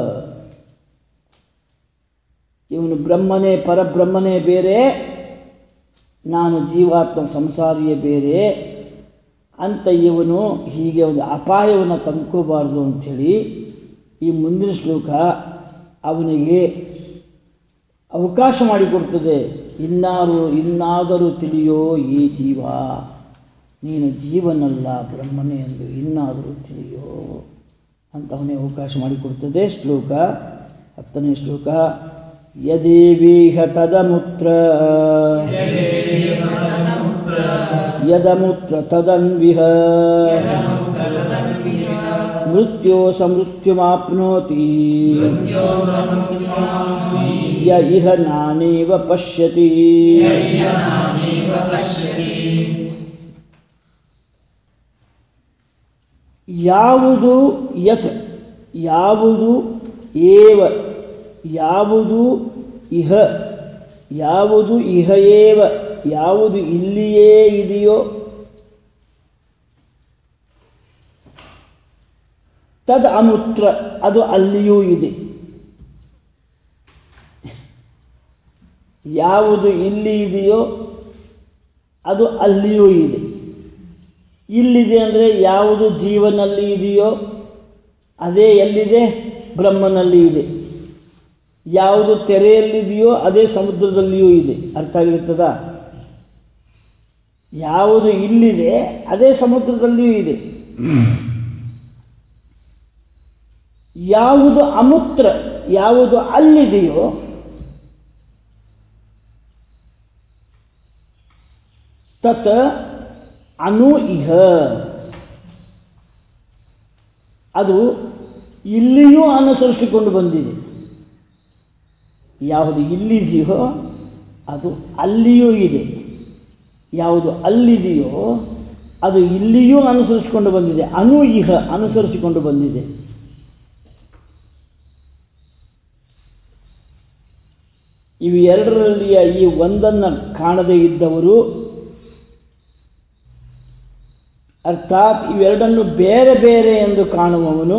ಇವನು ಬ್ರಹ್ಮನೇ ಪರಬ್ರಹ್ಮನೇ ಬೇರೆ ನಾನು ಜೀವಾತ್ಮ ಸಂಸಾರಿಯೇ ಬೇರೆ ಅಂತ ಇವನು ಹೀಗೆ ಒಂದು ಅಪಾಯವನ್ನು ತಂದ್ಕೋಬಾರ್ದು ಅಂಥೇಳಿ ಈ ಮುಂದಿನ ಶ್ಲೋಕ ಅವನಿಗೆ ಅವಕಾಶ ಮಾಡಿಕೊಡ್ತದೆ ಇನ್ನಾರು ಇನ್ನಾದರೂ ತಿಳಿಯೋ ಈ ಜೀವ ನೀನು ಜೀವನಲ್ಲ ಬ್ರಹ್ಮನೇ ಎಂದು ಇನ್ನಾದರೂ ತಿಳಿಯೋ ಅಂತ ಅವನಿಗೆ ಅವಕಾಶ ಮಾಡಿಕೊಡ್ತದೆ ಶ್ಲೋಕ ಹತ್ತನೇ ಶ್ಲೋಕ ಯದೇವೀಹ ತದಮುತ್ರ ಯದಮುತ್ರ ತದನ್ವಿಹ ಮೃತ್ಯೋ ಸಮೃತ್ಯುಮಾಪ್ನೋತಿ ಯ ಇಹ ನಾನೇವ ಪಶ್ಯತಿ ಯಾವುದು ಯತ್ ಯಾವುದು ಏವ ಯಾವುದು ಇಹ ಯಾವುದು ಇಹ ಏವ ಯಾವುದು ಇಲ್ಲಿಯೇ ಇದೆಯೋ ತದ್ ಅಮೂತ್ರ ಅದು ಅಲ್ಲಿಯೂ ಇದೆ ಯಾವುದು ಇಲ್ಲಿ ಇದೆಯೋ ಅದು ಅಲ್ಲಿಯೂ ಇದೆ ಇಲ್ಲಿದೆ ಅಂದರೆ ಯಾವುದು ಜೀವನಲ್ಲಿ ಇದೆಯೋ ಅದೇ ಎಲ್ಲಿದೆ ಬ್ರಹ್ಮನಲ್ಲಿ ಇದೆ ಯಾವುದು ತೆರೆಯಲ್ಲಿದೆಯೋ ಅದೇ ಸಮುದ್ರದಲ್ಲಿಯೂ ಇದೆ ಅರ್ಥ ಆಗಿರ್ತದ ಯಾವುದು ಇಲ್ಲಿದೆ ಅದೇ ಸಮುದ್ರದಲ್ಲಿಯೂ ಇದೆ ಯಾವುದು ಅಮೂತ್ರ ಯಾವುದು ಅಲ್ಲಿದೆಯೋ ತತ್ ಅನು ಇಹ ಅದು ಇಲ್ಲಿಯೂ ಅನುಸರಿಸಿಕೊಂಡು ಬಂದಿದೆ ಯಾವುದು ಇಲ್ಲಿದೆಯೋ ಅದು ಅಲ್ಲಿಯೂ ಇದೆ ಯಾವುದು ಅಲ್ಲಿದೆಯೋ ಅದು ಇಲ್ಲಿಯೂ ಅನುಸರಿಸಿಕೊಂಡು ಬಂದಿದೆ ಅನು ಇಹ ಅನುಸರಿಸಿಕೊಂಡು ಬಂದಿದೆ ಇವು ಎರಡರಲ್ಲಿಯ ಈ ಒಂದನ್ನು ಕಾಣದೇ ಇದ್ದವರು ಅರ್ಥಾತ್ ಇವೆರಡನ್ನು ಬೇರೆ ಬೇರೆ ಎಂದು ಕಾಣುವವನು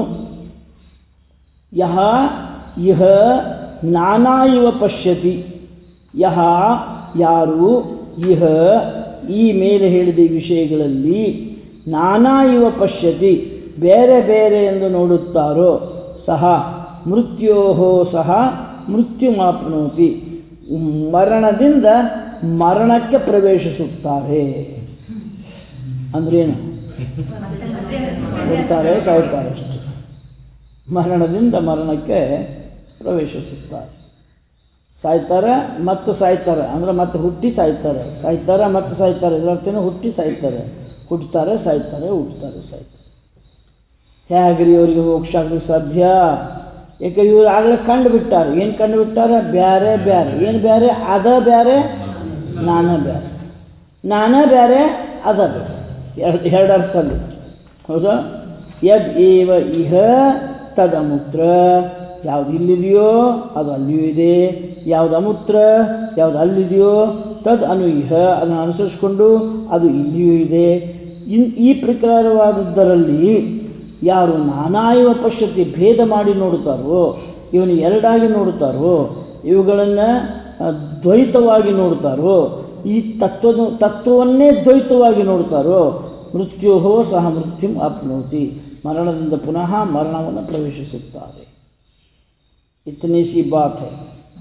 ಯಹ ಇಹ ನಾನಾ ಇವ ಪಶ್ಯತಿ ಯಹ ಯಾರು ಇಹ ಈ ಮೇಲೆ ಹೇಳಿದ ಈ ವಿಷಯಗಳಲ್ಲಿ ನಾನಾ ಇವ ಪಶ್ಯತಿ ಬೇರೆ ಬೇರೆ ಎಂದು ನೋಡುತ್ತಾರೋ ಸಹ ಮೃತ್ಯೋಹೋ ಸಹ ಮೃತ್ಯುಮಾಪ್ನೋತಿ ಮರಣದಿಂದ ಮರಣಕ್ಕೆ ಪ್ರವೇಶಿಸುತ್ತಾರೆ ಅಂದ್ರೇನು ಹುಡ್ತಾರೆ ಸಾಯ್ತಾರೆ ಅಷ್ಟೆ ಮರಣದಿಂದ ಮರಣಕ್ಕೆ ಪ್ರವೇಶಿಸುತ್ತಾರೆ ಸಾಯ್ತಾರೆ ಮತ್ತು ಸಾಯ್ತಾರೆ ಅಂದರೆ ಮತ್ತೆ ಹುಟ್ಟಿ ಸಾಯ್ತಾರೆ ಸಾಯ್ತಾರೆ ಮತ್ತು ಸಾಯ್ತಾರೆ ಇದರರ್ಥೇನು ಹುಟ್ಟಿ ಸಾಯ್ತಾರೆ ಹುಟ್ಟುತ್ತಾರೆ ಸಾಯ್ತಾರೆ ಹುಟ್ಟುತ್ತಾರೆ ಸಾಯ್ತಾರೆ ಹೇಗ್ರಿ ಅವರಿಗೆ ಮೋಕ್ಷ ಆಗ್ಲಿಕ್ಕೆ ಸಾಧ್ಯ ಯಾಕೆ ಇವರು ಆಗಲೇ ಕಂಡು ಬಿಟ್ಟಾರೆ ಏನು ಕಂಡು ಬಿಟ್ಟಾರೆ ಬ್ಯಾರೆ ಬ್ಯಾರೆ ಏನು ಬ್ಯಾರೆ ಅದ ಬ್ಯಾರೆ ನಾನ ಬ್ಯಾರೆ ನಾನ ಬ್ಯಾರೆ ಅದ ಬ್ಯಾರೆ ಎರಡು ಎರಡು ಅರ್ಥಲ್ಲಿ ಹೌದಾ ಯದ್ ಏವ ಇಹ ತದಮೂತ್ರ ಯಾವುದು ಇಲ್ಲಿದೆಯೋ ಅದು ಅಲ್ಲಿಯೂ ಇದೆ ಯಾವುದು ಅಮೂತ್ರ ಯಾವುದು ಅಲ್ಲಿದೆಯೋ ತದ್ ಅನು ಇಹ ಅದನ್ನು ಅನುಸರಿಸಿಕೊಂಡು ಅದು ಇಲ್ಲಿಯೂ ಇದೆ ಇನ್ ಈ ಪ್ರಕಾರವಾದದ್ದರಲ್ಲಿ ಯಾರು ನಾನಾ ಇವ ಪಶ್ಯತಿ ಭೇದ ಮಾಡಿ ನೋಡುತ್ತಾರೋ ಇವನು ಎರಡಾಗಿ ನೋಡುತ್ತಾರೋ ಇವುಗಳನ್ನು ಆ, ದ್ವೈತವಾಗಿ ನೋಡುತ್ತಾರೋ ಈ ತತ್ವದ ತತ್ವವನ್ನೇ ದ್ವೈತವಾಗಿ ನೋಡುತ್ತಾರೋ ಮೃತ್ಯುಹೋ ಸಹ ಮೃತ್ಯುಂ ಆಪ್ನೋತಿ ಮರಣದಿಂದ ಪುನಃ ಮರಣವನ್ನು ಪ್ರವೇಶಿಸುತ್ತಾರೆ ಇತನಿ ಸಿ ಬಾತ್ ಹೈ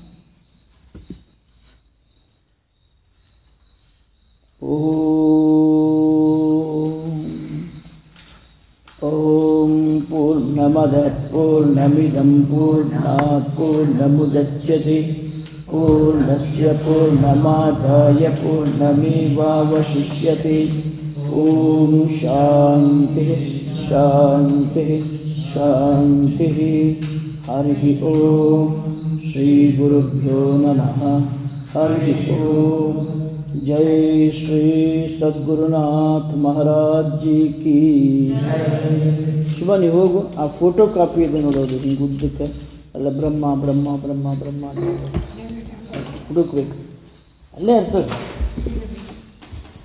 ಓಂ ॐ पूर्णमदः पूर्णमिदं पूर्णात् पूर्णमुदच्यते पूर्णस्य पूर्णमादाय पूर्णमेवावशिष्यते ॐ शान्तिः शान्तिः शान्तिः हरिः ॐ श्रीगुरुभ्यो नमः हरिः ॐ जय श्री सद्गुरुनाथ महाराज जी की ಶುಭ ನೀವು ಹೋಗು ಆ ಫೋಟೋ ಕಾಪಿ ಇದೆ ನೋಡೋದು ಹಿಂಗೆ ಉದ್ದಕ್ಕೆ ಅಲ್ಲ ಬ್ರಹ್ಮ ಬ್ರಹ್ಮ ಬ್ರಹ್ಮ ಬ್ರಹ್ಮ ಅಂತ ಹುಡುಕ್ಬೇಕು ಅಲ್ಲೇ ಇರ್ತದೆ